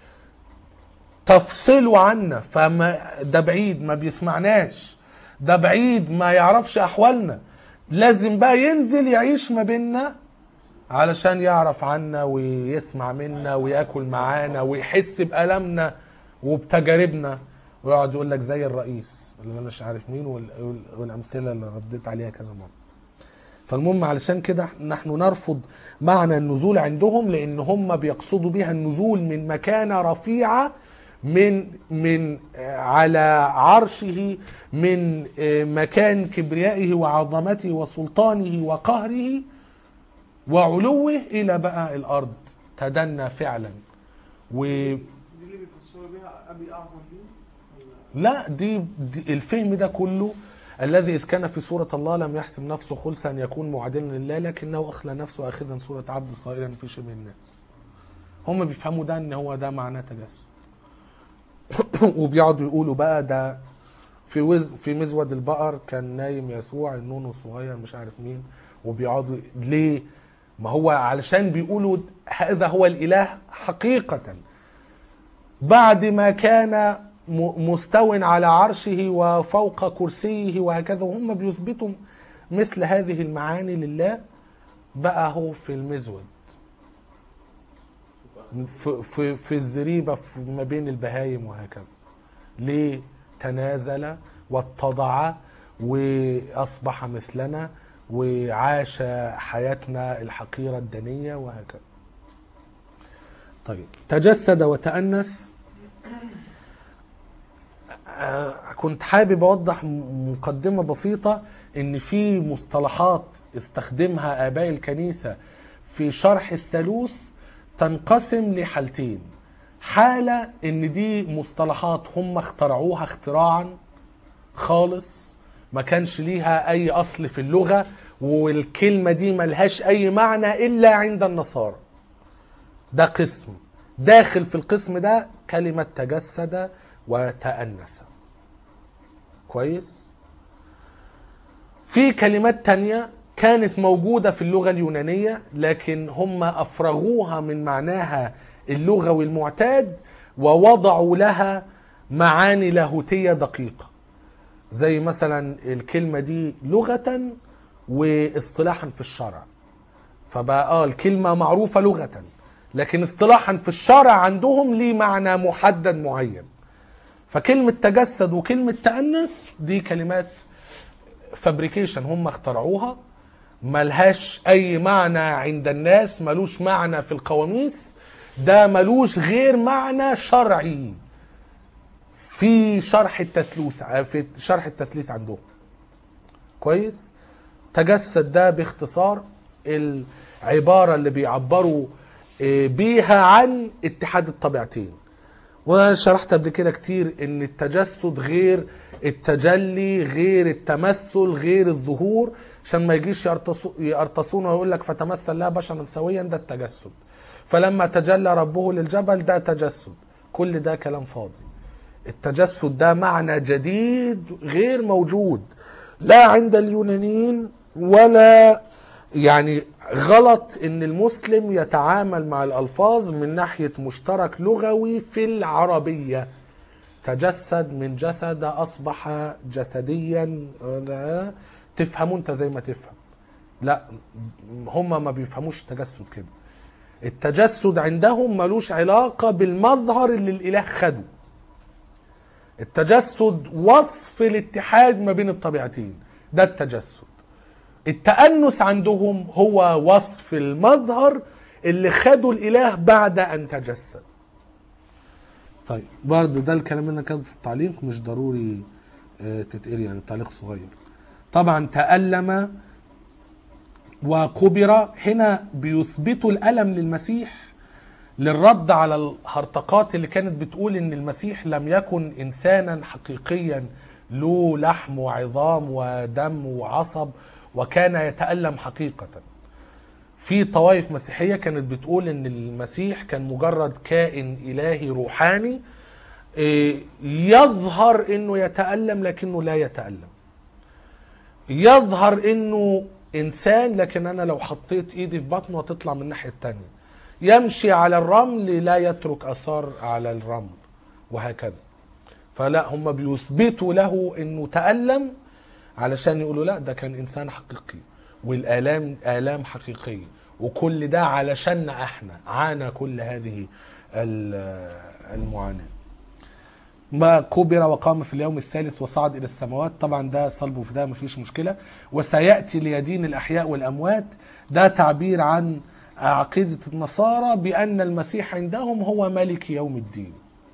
تفصله عنا فما ده بعيد ما بيسمعناش ده بعيد ما يعرفش احوالنا لازم بقى ينزل يعيش ما بيننا علشان يعرف عنا ويسمع منا وياكل معانا ويحس بألمنا وبتجاربنا ويقعد يقول لك زي الرئيس اللي انا مش عارف مين وال- والامثله اللي رديت عليها كذا مره فالمهم علشان كده نحن نرفض معنى النزول عندهم لان هم بيقصدوا بها النزول من مكانه رفيعه من من آه، على عرشه من آه، مكان كبريائه وعظمته وسلطانه وقهره وعلوه الى بقى الارض تدنى فعلا و دي اللي بيفسروا بيها ابي اعظم دي ولا لا دي, دي الفهم ده كله الذي إذ كان في صورة الله لم يحسب نفسه خلصا أن يكون معادلا لله لكنه أخلى نفسه أخذا صورة عبد صائرا في شبه الناس هم بيفهموا ده ان هو ده معناه تجسد وبيقعدوا يقولوا بقى ده في وز في مزود البقر كان نايم يسوع النون الصغير مش عارف مين وبيقعدوا ليه ما هو علشان بيقولوا هذا هو الاله حقيقه بعد ما كان م- مستو على عرشه وفوق كرسيه وهكذا وهم بيثبتوا مثل هذه المعاني لله بقى هو في المزود في, في, في الزريبة في ما بين البهايم وهكذا ليه تنازل واتضع وأصبح مثلنا وعاش حياتنا الحقيرة الدنية وهكذا طيب تجسد وتأنس آه، كنت حابب اوضح م- مقدمه بسيطه ان في مصطلحات استخدمها اباء الكنيسه في شرح الثالوث تنقسم لحالتين حاله ان دي مصطلحات هم اخترعوها اختراعا خالص ما كانش ليها اي اصل في اللغه والكلمه دي ملهاش اي معنى الا عند النصارى ده قسم داخل في القسم ده كلمة تجسد وتأنس كويس في كلمات تانية كانت موجودة في اللغة اليونانية لكن هم أفرغوها من معناها اللغوي المعتاد ووضعوا لها معاني لاهوتية دقيقة زي مثلا الكلمة دي لغة واصطلاحا في الشرع فبقى اه الكلمة معروفة لغة لكن اصطلاحا في الشرع عندهم ليه معنى محدد معين فكلمة تجسد وكلمة تأنس دي كلمات فابريكيشن هم اخترعوها ملهاش اي معنى عند الناس ملوش معنى في القواميس ده ملوش غير معنى شرعي في شرح التثليث في شرح التثليث عندهم كويس تجسد ده باختصار العبارة اللي بيعبروا آه، بيها عن اتحاد الطبيعتين وشرحت قبل كده كتير ان التجسد غير التجلي غير التمثل غير الظهور عشان ما يجيش يرتص- يرتصون ويقول لك فتمثل لها بشرا سويا ده التجسد فلما تجلى ربه للجبل ده تجسد كل ده كلام فاضي التجسد ده معنى جديد غير موجود لا عند اليونانيين ولا يعني غلط ان المسلم يتعامل مع الالفاظ من ناحيه مشترك لغوي في العربيه تجسد من جسد اصبح جسديا لا تفهموا انت زي ما تفهم لا هم ما بيفهموش التجسد كده التجسد عندهم ملوش علاقه بالمظهر اللي الاله خده التجسد وصف الاتحاد ما بين الطبيعتين ده التجسد التأنس عندهم هو وصف المظهر اللي خده الإله بعد أن تجسد طيب برضه ده الكلام اللي كان في التعليق مش ضروري آه، تتقري يعني تعليق صغير طبعا تألم وكبر هنا بيثبتوا الألم للمسيح للرد على الهرطقات اللي كانت بتقول ان المسيح لم يكن انسانا حقيقيا له لحم وعظام ودم وعصب وكان يتألم حقيقة في طوائف مسيحية كانت بتقول ان المسيح كان مجرد كائن الهي روحاني إيه، يظهر انه يتألم لكنه لا يتألم يظهر انه انسان لكن انا لو حطيت ايدي في بطنه هتطلع من الناحيه التانية يمشي على الرمل لا يترك اثار على الرمل وهكذا فلا هم بيثبتوا له انه تألم علشان يقولوا لا ده كان انسان حقيقي والالام الام حقيقيه وكل ده علشان احنا عانى كل هذه ال- المعاناه ما كبر وقام في اليوم الثالث وصعد الى السماوات طبعا ده صلب في ده مفيش مشكله وسياتي ليدين الاحياء والاموات ده تعبير عن عقيده النصارى بان المسيح عندهم هو ملك يوم الدين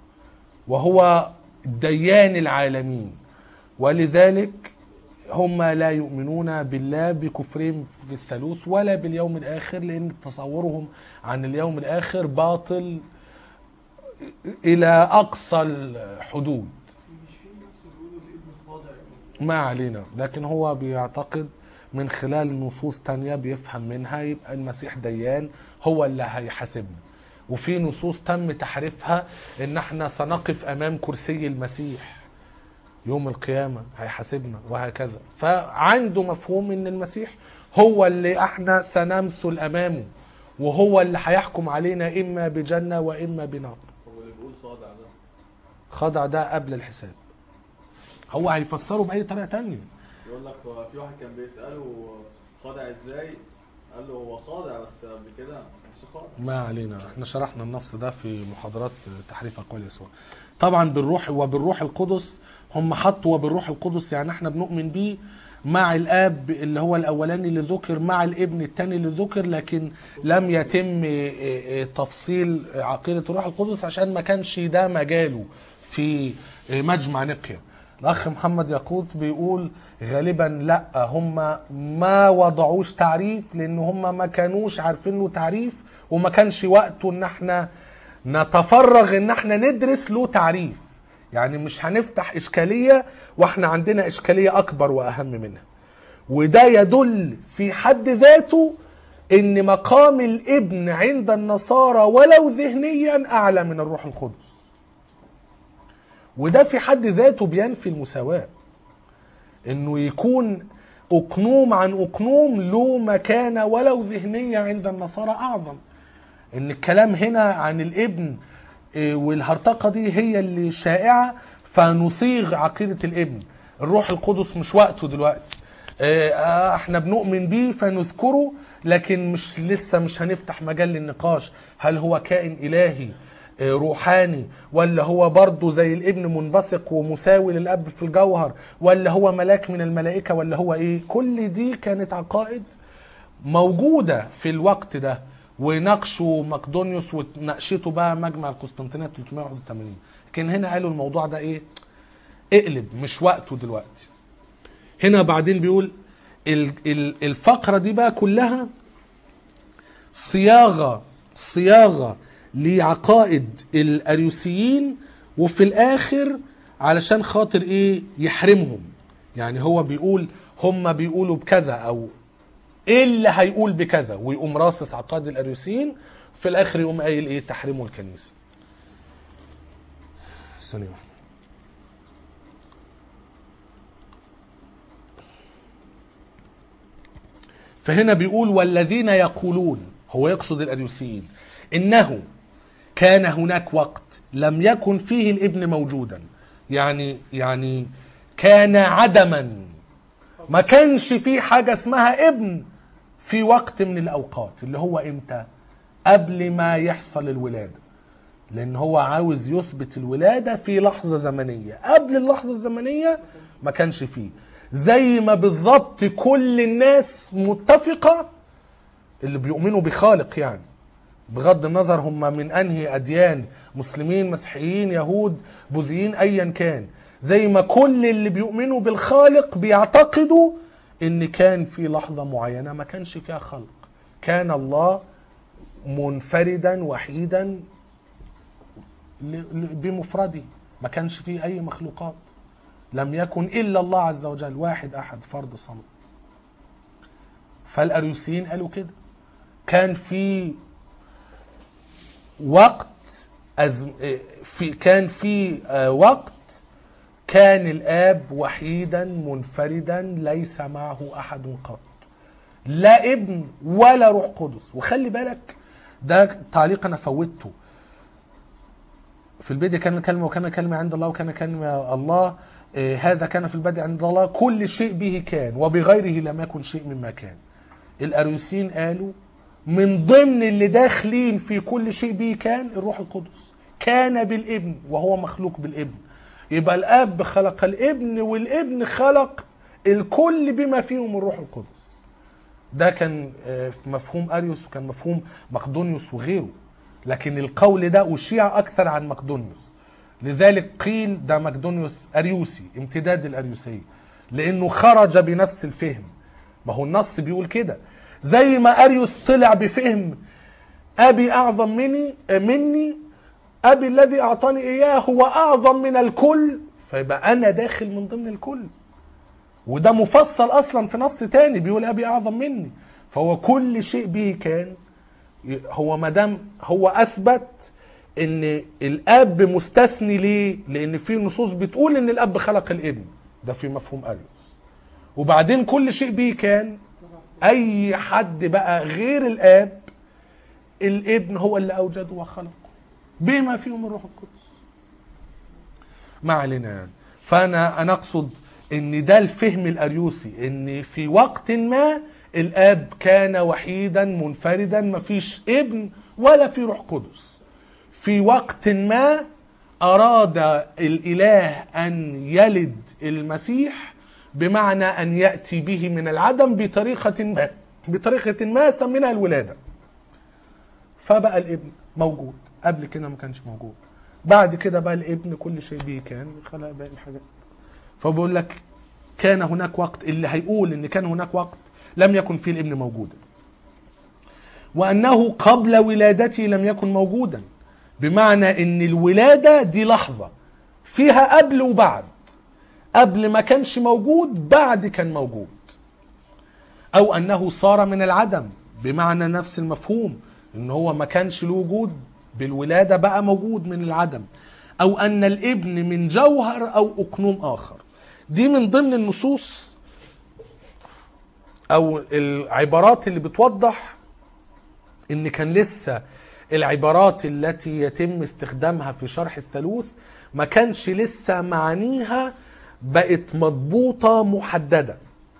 وهو ديان العالمين ولذلك هم لا يؤمنون بالله بكفرهم في الثالوث ولا باليوم الاخر لان تصورهم عن اليوم الاخر باطل الى اقصى الحدود مش في ناس بيقولوا الابن خاضع ما علينا لكن هو بيعتقد من خلال نصوص تانية بيفهم منها يبقى المسيح ديان هو اللي هيحاسبنا وفي نصوص تم تحريفها ان احنا سنقف امام كرسي المسيح يوم القيامة هيحاسبنا وهكذا فعنده مفهوم ان المسيح هو اللي احنا سنمثل امامه وهو اللي هيحكم علينا اما بجنة واما بنار هو اللي بيقول خاضع ده خضع ده قبل الحساب هو هيفسره بأي طريقة تانية يقول لك هو في واحد كان بيسأله خاضع ازاي قال له هو خاضع بس قبل كده مش خاضع ما علينا احنا شرحنا النص ده في محاضرات تحريف اقوال يسوع طبعا بالروح وبالروح القدس هم حطوا وبالروح القدس يعني احنا بنؤمن بيه مع الاب اللي هو الاولاني اللي ذكر مع الابن الثاني اللي ذكر لكن لم يتم اه، اه، تفصيل عقيده الروح القدس عشان ما كانش ده مجاله في اه، مجمع نقيا الاخ محمد يقوت بيقول غالبا لا هم ما وضعوش تعريف لان هم ما كانوش عارفين له تعريف وما كانش وقته ان احنا نتفرغ ان احنا ندرس له تعريف يعني مش هنفتح اشكاليه واحنا عندنا اشكاليه اكبر واهم منها وده يدل في حد ذاته ان مقام الابن عند النصارى ولو ذهنيا اعلى من الروح القدس وده في حد ذاته بينفي المساواة انه يكون اقنوم عن اقنوم له مكانة ولو ذهنية عند النصارى اعظم ان الكلام هنا عن الابن إيه، والهرطقة دي هي اللي شائعة فنصيغ عقيدة الابن الروح القدس مش وقته دلوقتي إيه، آه، احنا بنؤمن بيه فنذكره لكن مش لسه مش هنفتح مجال للنقاش هل هو كائن الهي آه، روحاني ولا هو برضه زي الابن منبثق ومساوي للاب في الجوهر ولا هو ملاك من الملائكه ولا هو ايه كل دي كانت عقائد موجوده في الوقت ده وناقشوا مقدونيوس وناقشته بقى مجمع القسطنطينيه 381 لكن هنا قالوا الموضوع ده ايه اقلب مش وقته دلوقتي هنا بعدين بيقول ال- ال- الفقره دي بقى كلها صياغه صياغه لعقائد الاريوسيين وفي الاخر علشان خاطر ايه يحرمهم يعني هو بيقول هم بيقولوا بكذا او ايه اللي هيقول بكذا ويقوم راصص عقائد الاريوسيين في الاخر يقوم قايل ايه تحريموا الكنيسه ثانيه واحدة. فهنا بيقول والذين يقولون هو يقصد الاريوسيين انه كان هناك وقت لم يكن فيه الابن موجودا يعني يعني كان عدما ما كانش فيه حاجه اسمها ابن في وقت من الاوقات اللي هو امتى قبل ما يحصل الولاده لان هو عاوز يثبت الولاده في لحظه زمنيه قبل اللحظه الزمنيه ما كانش فيه زي ما بالظبط كل الناس متفقه اللي بيؤمنوا بخالق يعني بغض النظر هم من انهي اديان مسلمين مسيحيين يهود بوذيين ايا كان زي ما كل اللي بيؤمنوا بالخالق بيعتقدوا ان كان في لحظه معينه ما كانش فيها خلق كان الله منفردا وحيدا ل- ل- بمفرده ما كانش فيه اي مخلوقات لم يكن الا الله عز وجل واحد احد فرد صمد فالاريوسيين قالوا كده كان في وقت أزم... في كان في آه، وقت كان الاب وحيدا منفردا ليس معه احد قط لا ابن ولا روح قدس وخلي بالك ده تعليق انا فوتته في البدء كان الكلمه وكان الكلمه عند الله وكان كلمه الله آه، هذا كان في البدء عند الله كل شيء به كان وبغيره لم يكن شيء مما كان الاريوسيين قالوا من ضمن اللي داخلين في كل شيء به كان الروح القدس كان بالابن وهو مخلوق بالابن يبقى الاب خلق الابن والابن خلق الكل بما فيهم الروح القدس ده كان آه، مفهوم اريوس وكان مفهوم مقدونيوس وغيره لكن القول ده اشيع اكثر عن مقدونيوس لذلك قيل ده مقدونيوس اريوسي امتداد الاريوسيه لانه خرج بنفس الفهم ما هو النص بيقول كده زي ما اريوس طلع بفهم ابي اعظم مني مني ابي الذي اعطاني اياه هو اعظم من الكل فيبقى انا داخل من ضمن الكل وده مفصل اصلا في نص تاني بيقول ابي اعظم مني فهو كل شيء به كان هو ما دام هو اثبت ان الاب مستثني ليه لان في نصوص بتقول ان الاب خلق الابن ده في مفهوم اريوس وبعدين كل شيء به كان اي حد بقى غير الاب الابن هو اللي اوجده وخلقه بما فيهم الروح القدس ما علينا يعني فانا انا اقصد ان ده الفهم الاريوسي ان في وقت ما الاب كان وحيدا منفردا ما فيش ابن ولا في روح قدس في وقت ما اراد الاله ان يلد المسيح بمعنى ان ياتي به من العدم بطريقه ما بطريقه ما سميناها الولاده فبقى الابن موجود قبل كده ما كانش موجود بعد كده بقى الابن كل شيء به كان خلق باقي الحاجات فبقول لك كان هناك وقت اللي هيقول ان كان هناك وقت لم يكن فيه الابن موجودا وانه قبل ولادته لم يكن موجودا بمعنى ان الولاده دي لحظه فيها قبل وبعد قبل ما كانش موجود بعد كان موجود او انه صار من العدم بمعنى نفس المفهوم ان هو ما كانش له وجود بالولاده بقى موجود من العدم او ان الابن من جوهر او اقنوم اخر دي من ضمن النصوص او العبارات اللي بتوضح ان كان لسه العبارات التي يتم استخدامها في شرح الثالوث ما كانش لسه معانيها بقت مضبوطة محددة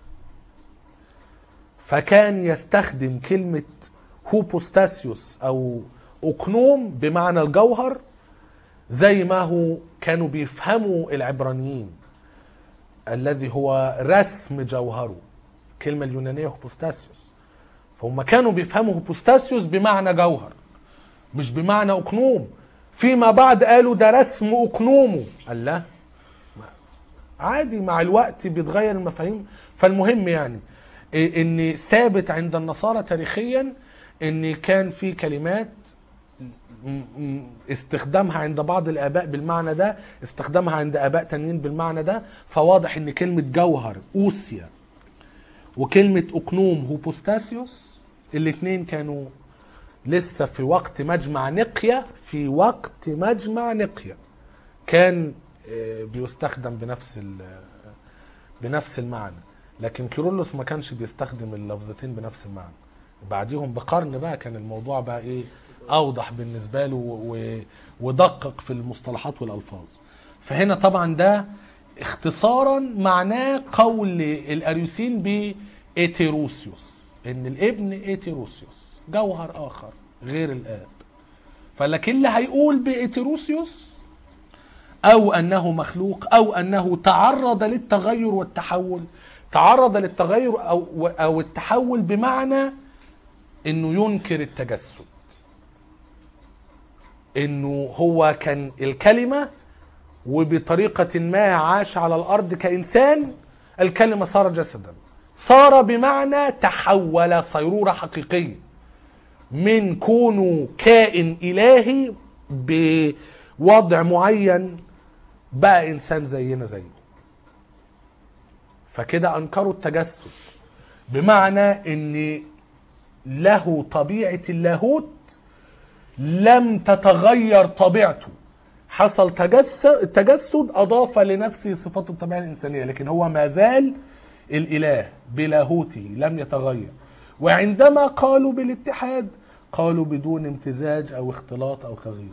فكان يستخدم كلمة هوبوستاسيوس أو أقنوم بمعنى الجوهر زي ما هو كانوا بيفهموا العبرانيين الذي هو رسم جوهره الكلمة اليونانية هوبوستاسيوس فهم كانوا بيفهموا هوبوستاسيوس بمعنى جوهر مش بمعنى أقنوم فيما بعد قالوا ده رسم أقنومه قال لا عادي مع الوقت بيتغير المفاهيم فالمهم يعني إيه ان ثابت عند النصارى تاريخيا ان كان في كلمات م- م- استخدامها عند بعض الاباء بالمعنى ده استخدامها عند اباء تانيين بالمعنى ده فواضح ان كلمه جوهر اوسيا وكلمه اقنوم هوبوستاسيوس الاثنين كانوا لسه في وقت مجمع نقيا في وقت مجمع نقيا كان آه، بيستخدم بنفس ال- بنفس المعنى لكن كيرلس ما كانش بيستخدم اللفظتين بنفس المعنى بعديهم بقرن بقى كان الموضوع بقى ايه اوضح بالنسبه له و- ودقق في المصطلحات والالفاظ فهنا طبعا ده اختصارا معناه قول الاريوسين بايتيروسيوس ان الابن ايتيروسيوس جوهر اخر غير الاب فلكن اللي هيقول بإتروسيوس أو أنه مخلوق أو أنه تعرض للتغير والتحول تعرض للتغير أو, أو التحول بمعنى أنه ينكر التجسد أنه هو كان الكلمة وبطريقة ما عاش على الأرض كإنسان الكلمة صار جسدا صار بمعنى تحول صيرورة حقيقية من كونه كائن إلهي بوضع معين بقى إنسان زينا زيه فكده أنكروا التجسد بمعنى أن له طبيعة اللاهوت لم تتغير طبيعته حصل تجسد التجسد أضاف لنفسه صفات الطبيعة الإنسانية لكن هو ما زال الإله بلاهوته لم يتغير وعندما قالوا بالاتحاد قالوا بدون امتزاج أو اختلاط أو تغيير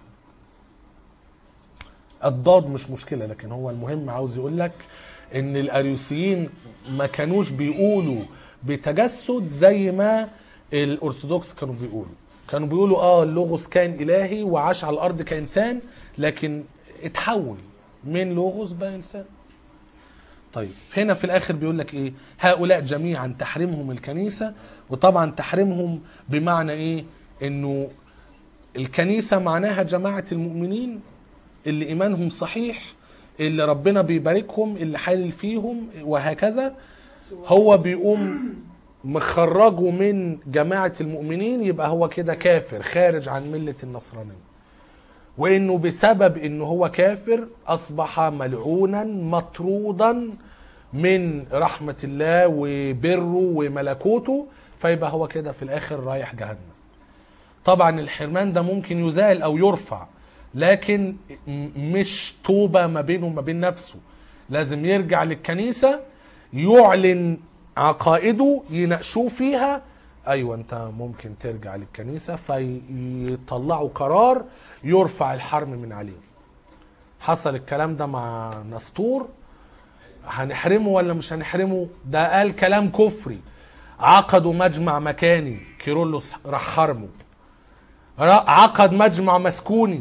الضاد مش مشكلة لكن هو المهم عاوز يقول لك ان الاريوسيين ما كانوش بيقولوا بتجسد زي ما الارثوذكس كانوا بيقولوا كانوا بيقولوا اه اللوغوس كان الهي وعاش على الارض كانسان لكن اتحول من لوغوس بقى انسان طيب هنا في الاخر بيقول لك ايه هؤلاء جميعا تحرمهم الكنيسه وطبعا تحرمهم بمعنى ايه انه الكنيسه معناها جماعه المؤمنين اللي ايمانهم صحيح اللي ربنا بيباركهم اللي حالل فيهم وهكذا هو بيقوم مخرجه من جماعة المؤمنين يبقى هو كده كافر خارج عن ملة النصرانية وانه بسبب انه هو كافر اصبح ملعونا مطرودا من رحمة الله وبره وملكوته فيبقى هو كده في الاخر رايح جهنم طبعا الحرمان ده ممكن يزال او يرفع لكن م- مش توبة ما بينه وما بين نفسه لازم يرجع للكنيسة يعلن عقائده يناقشوه فيها ايوه انت ممكن ترجع للكنيسة فيطلعوا قرار يرفع الحرم من عليه حصل الكلام ده مع نسطور هنحرمه ولا مش هنحرمه ده قال كلام كفري عقدوا مجمع مكاني كيرلس راح حرمه ر- عقد مجمع مسكوني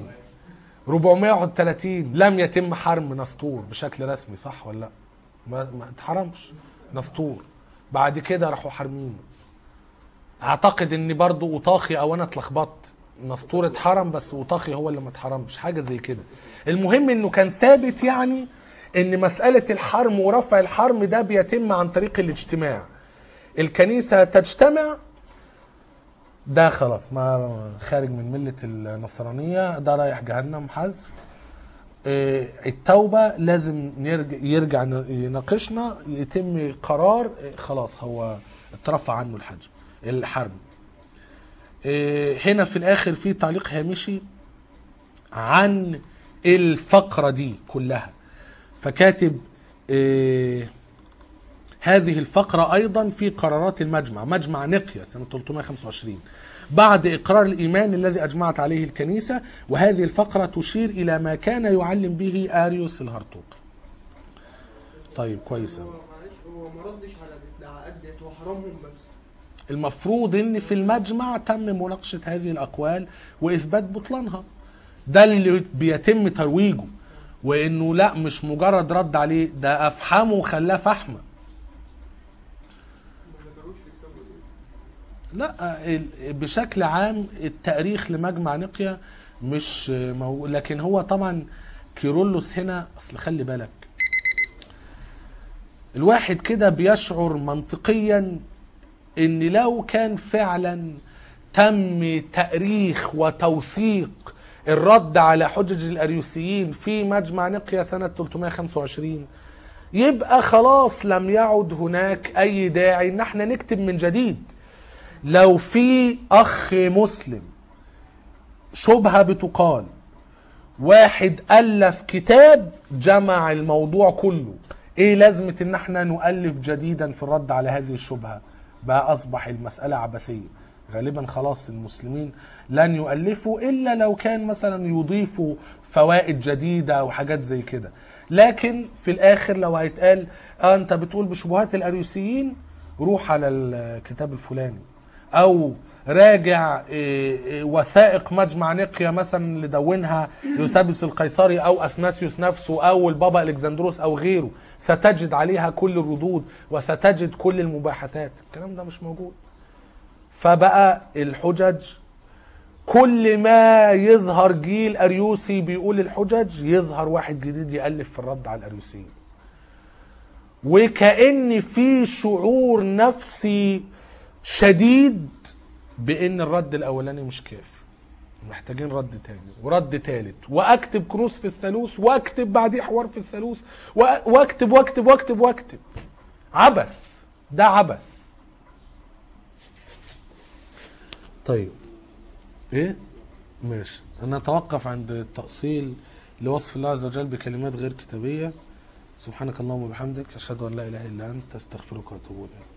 431 لم يتم حرم نسطور بشكل رسمي صح ولا لا؟ ما ما اتحرمش نسطور بعد كده راحوا حارمينه اعتقد ان برضو اوطاخي او انا اتلخبطت نسطور اتحرم بس اوطاخي هو اللي ما اتحرمش حاجه زي كده المهم انه كان ثابت يعني ان مساله الحرم ورفع الحرم ده بيتم عن طريق الاجتماع الكنيسه تجتمع ده خلاص ما خارج من ملة النصرانية ده رايح جهنم حذف آه، التوبة لازم يرجع, يرجع يناقشنا يتم قرار آه، خلاص هو اترفع عنه الحجم الحرب آه، هنا في الاخر في تعليق هامشي عن الفقرة دي كلها فكاتب آه، هذه الفقرة أيضا في قرارات المجمع مجمع نقيا سنة 325 بعد إقرار الإيمان الذي أجمعت عليه الكنيسة وهذه الفقرة تشير إلى ما كان يعلم به آريوس الهرطوق طيب كويس أوي. هو معلش هو ما ردش على الادعاءات ديت هو حرمهم بس المفروض ان في المجمع تم مناقشة هذه الاقوال واثبات بطلانها ده اللي بيتم ترويجه وانه لا مش مجرد رد عليه ده افحمه وخلاه فحمه ما ذكروش في كتابه ايه لا ال- بشكل عام التاريخ لمجمع نقيا مش مو... لكن هو طبعا كيرلس هنا اصل خلي بالك الواحد كده بيشعر منطقيا ان لو كان فعلا تم تاريخ وتوثيق الرد على حجج الاريوسيين في مجمع نقيا سنه 325 يبقى خلاص لم يعد هناك اي داعي ان احنا نكتب من جديد لو في اخ مسلم شبهه بتقال واحد الف كتاب جمع الموضوع كله ايه لازمه ان احنا نؤلف جديدا في الرد على هذه الشبهه بقى اصبح المساله عبثيه غالبا خلاص المسلمين لن يؤلفوا الا لو كان مثلا يضيفوا فوائد جديده او حاجات زي كده لكن في الاخر لو هيتقال آه انت بتقول بشبهات الاريوسيين روح على الكتاب الفلاني او راجع إيه، إيه، وثائق مجمع نقيا مثلا اللي دونها يوسابيوس القيصري او اثناسيوس نفسه او البابا الكسندروس او غيره ستجد عليها كل الردود وستجد كل المباحثات الكلام ده مش موجود فبقى الحجج كل ما يظهر جيل اريوسي بيقول الحجج يظهر واحد جديد يالف في الرد على الاريوسيين وكأن في شعور نفسي شديد بان الرد الاولاني مش كافي محتاجين رد تاني ورد تالت واكتب كنوز في الثالوث واكتب بعديه حوار في الثالوث و- واكتب واكتب واكتب واكتب عبث ده عبث طيب ايه ماشي انا اتوقف عند التأصيل لوصف الله عز وجل بكلمات غير كتابية سبحانك اللهم وبحمدك اشهد ان لا اله الا انت استغفرك واتوب اليك